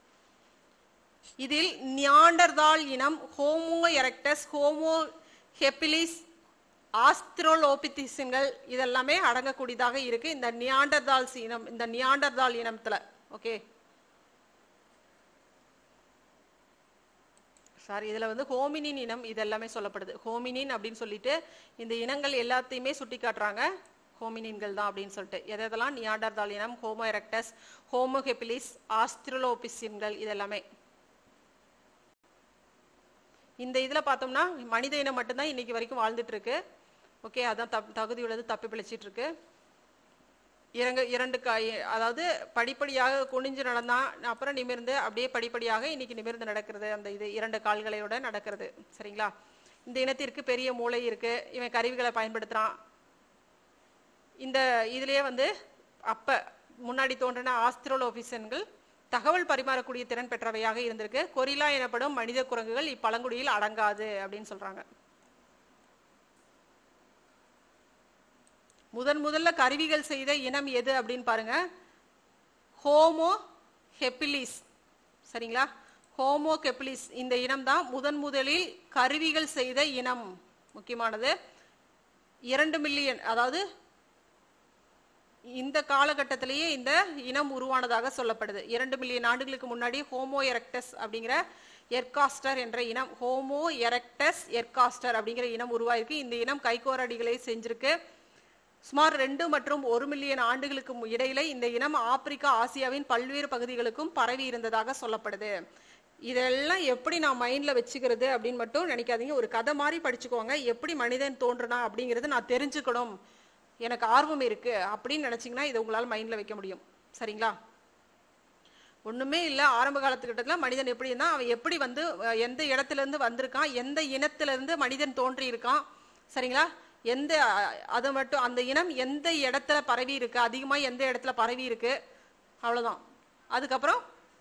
A: இதில் நியாண்டர்தால் இனம் ஹோமோ எரக்டஸ் ஹோமோ ஹெப்பிலிஸ் ஆஸ்திரோலோபித்திசங்கள் இதெல்லாமே அடங்கக்கூடியதாக இருக்கு இந்த நியாண்டர்தால்ஸ் இனம் இந்த நியாண்டர்தால் இனத்துல ஓகே சாரி இதுல வந்து ஹோமினின் இனம் இது எல்லாமே சொல்லப்படுது ஹோமினின் அப்படின்னு சொல்லிட்டு இந்த இனங்கள் எல்லாத்தையுமே சுட்டி காட்டுறாங்க ஹோமினின்கள் தான் அப்படின்னு சொல்லிட்டு எதெல்லாம் நியாண்டர்தால் இனம் ஹோமோ எரக்டஸ் ஹோமோ ஹெப்பிலிஸ் ஆஸ்திரோலோபிசின்கள் இதெல்லாமே இந்த இதுல பார்த்தோம்னா மனித இனம் மட்டும்தான் இன்னைக்கு வரைக்கும் வாழ்ந்துட்டு இருக்கு ஓகே அதான் தப் தகுதி உள்ளது தப்பி பிழைச்சிட்டு இருக்கு இரண்டு இரண்டு காய் அதாவது படிப்படியாக குனிஞ்சு நடந்தான் அப்புறம் நிமிர்ந்து அப்படியே படிப்படியாக இன்னைக்கு நிமிர்ந்து நடக்கிறது அந்த இது இரண்டு கால்களையோட நடக்கிறது சரிங்களா இந்த இனத்திற்கு பெரிய மூளை இருக்கு இவன் கருவிகளை பயன்படுத்துறான் இந்த இதுலயே வந்து அப்ப முன்னாடி தோன்றின ஆஸ்திரோலோபிசன்கள் தகவல் பரிமாறக்கூடிய திறன் பெற்றவையாக இருந்திருக்கு கொரிலா எனப்படும் மனித குரங்குகள் இப்பழங்குடியில் அடங்காது அப்படின்னு சொல்றாங்க முதன் முதல்ல கருவிகள் செய்த இனம் எது அப்படின்னு பாருங்க ஹோமோ ஹெப்பிலிஸ் சரிங்களா ஹோமோ கெப்பிலிஸ் இந்த இனம் தான் முதன் முதலில் கருவிகள் செய்த இனம் முக்கியமானது இரண்டு மில்லியன் அதாவது இந்த காலகட்டத்திலேயே இந்த இனம் உருவானதாக சொல்லப்படுது இரண்டு மில்லியன் ஆண்டுகளுக்கு முன்னாடி ஹோமோ எரக்டஸ் அப்படிங்கிற எர்காஸ்டர் என்ற இனம் ஹோமோ எரக்டஸ் எர்காஸ்டர் அப்படிங்கிற இனம் உருவாயிருக்கு இந்த இனம் கைகோரடிகளை செஞ்சிருக்கு சுமார் ரெண்டு மற்றும் ஒரு மில்லியன் ஆண்டுகளுக்கு மு- இடையில இந்த இனம் ஆப்பிரிக்கா ஆசியாவின் பல்வேறு பகுதிகளுக்கும் பரவி இருந்ததாக சொல்லப்படுது இதெல்லாம் எப்படி நான் மைண்ட்ல வச்சுக்கிறது அப்படின்னு மட்டும் நினைக்காதீங்க ஒரு கதை மாதிரி படிச்சுக்கோங்க எப்படி மனிதன் தோன்றுனா அப்படிங்கறது நான் தெரிஞ்சுக்கணும் எனக்கு ஆர்வம் இருக்கு அப்படின்னு நினைச்சீங்கன்னா இதை உங்களால மைண்ட்ல வைக்க முடியும் சரிங்களா ஒண்ணுமே இல்ல ஆரம்ப காலத்துக்கிட்டத்துல மனிதன் எப்படி இருந்தா அவன் எப்படி வந்து அஹ், எந்த இடத்துல இருந்து வந்திருக்கான் எந்த இனத்துல இருந்து மனிதன் தோன்றி இருக்கான் சரிங்களா எந்த அஹ், அது மட்டும் அந்த இனம் எந்த இடத்துல பரவி இருக்கு அதிகமா எந்த இடத்துல பரவி இருக்கு அவ்வளவுதான் அதுக்கப்புறம்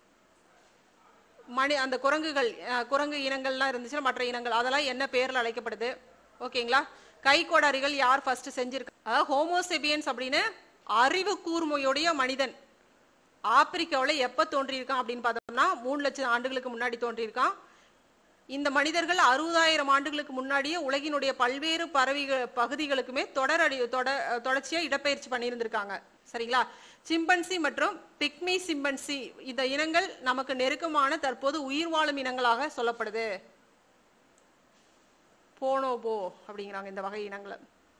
A: மணி அந்த குரங்குகள் அஹ், குரங்கு இனங்கள்லாம் இருந்துச்சுன்னா மற்ற இனங்கள் அதெல்லாம் என்ன பேர்ல அழைக்கப்படுது ஓகேங்களா கை கோடாரிகள் யார் ஃபர்ஸ்ட் செஞ்சிருக்கா அதாவது ஹோமோசெபியன்ஸ் அப்படின்னு அறிவு கூர்மையுடைய மனிதன் ஆப்பிரிக்காவில் எப்ப தோன்றியிருக்கான் அப்படின்னு பார்த்தோம்னா மூணு லட்சம் ஆண்டுகளுக்கு முன்னாடி தோன்றியிருக்கான் இந்த மனிதர்கள் அறுபதாயிரம் ஆண்டுகளுக்கு முன்னாடியே உலகினுடைய பல்வேறு பறவைகள் பகுதிகளுக்குமே தொடர் அடி தொட தொடர்ச்சியா இடப்பெயர்ச்சி பண்ணியிருந்திருக்காங்க சரிங்களா சிம்பன்சி மற்றும் பிக்மி சிம்பன்சி இந்த இனங்கள் நமக்கு நெருக்கமான தற்போது உயிர் வாழும் இனங்களாக சொல்லப்படுது போனோபோ அப்படிங்கிறாங்க இந்த வகை இனங்களை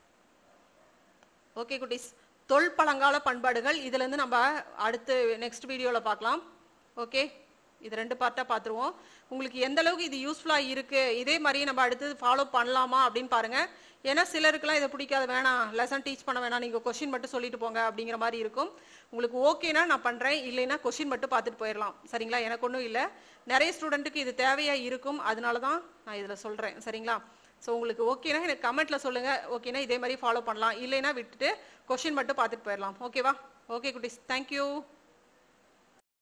A: ஓகே குட்டீஸ் தொல்பழங்கால பண்பாடுகள் இதுல இருந்து நம்ம அடுத்து நெக்ஸ்ட் வீடியோல பார்க்கலாம் ஓகே இது ரெண்டு பார்ட்டா பார்த்துருவோம் உங்களுக்கு எந்த அளவுக்கு இது யூஸ்ஃபுல்லா இருக்கு இதே மாதிரியே நம்ம அடுத்தது ஃபாலோ பண்ணலாமா அப்படின்னு பாருங்க ஏன்னா சிலருக்குலாம் இதை பிடிக்காது வேணாம் லெசன் டீச் பண்ண வேணாம் நீங்க கொஸ்டின் மட்டும் சொல்லிட்டு போங்க அப்படிங்கிற மாதிரி இருக்கும் உங்களுக்கு ஓகேனா நான் பண்றேன் இல்லைன்னா கொஸ்டின் மட்டும் பார்த்துட்டு போயிடலாம் சரிங்களா எனக்கு ஒன்றும் இல்லை நிறைய ஸ்டூடெண்ட்டுக்கு இது தேவையா இருக்கும் அதனால தான் நான் இதுல சொல்றேன் சரிங்களா ஸோ உங்களுக்கு ஓகேனா எனக்கு கமெண்ட்ல சொல்லுங்க ஓகேனா இதே மாதிரி ஃபாலோ பண்ணலாம் இல்லைன்னா விட்டுட்டு கொஸ்டின் மட்டும் பார்த்துட்டு போயிடலாம் ஓகேவா ஓகே குட்டீஸ் தேங்க்யூ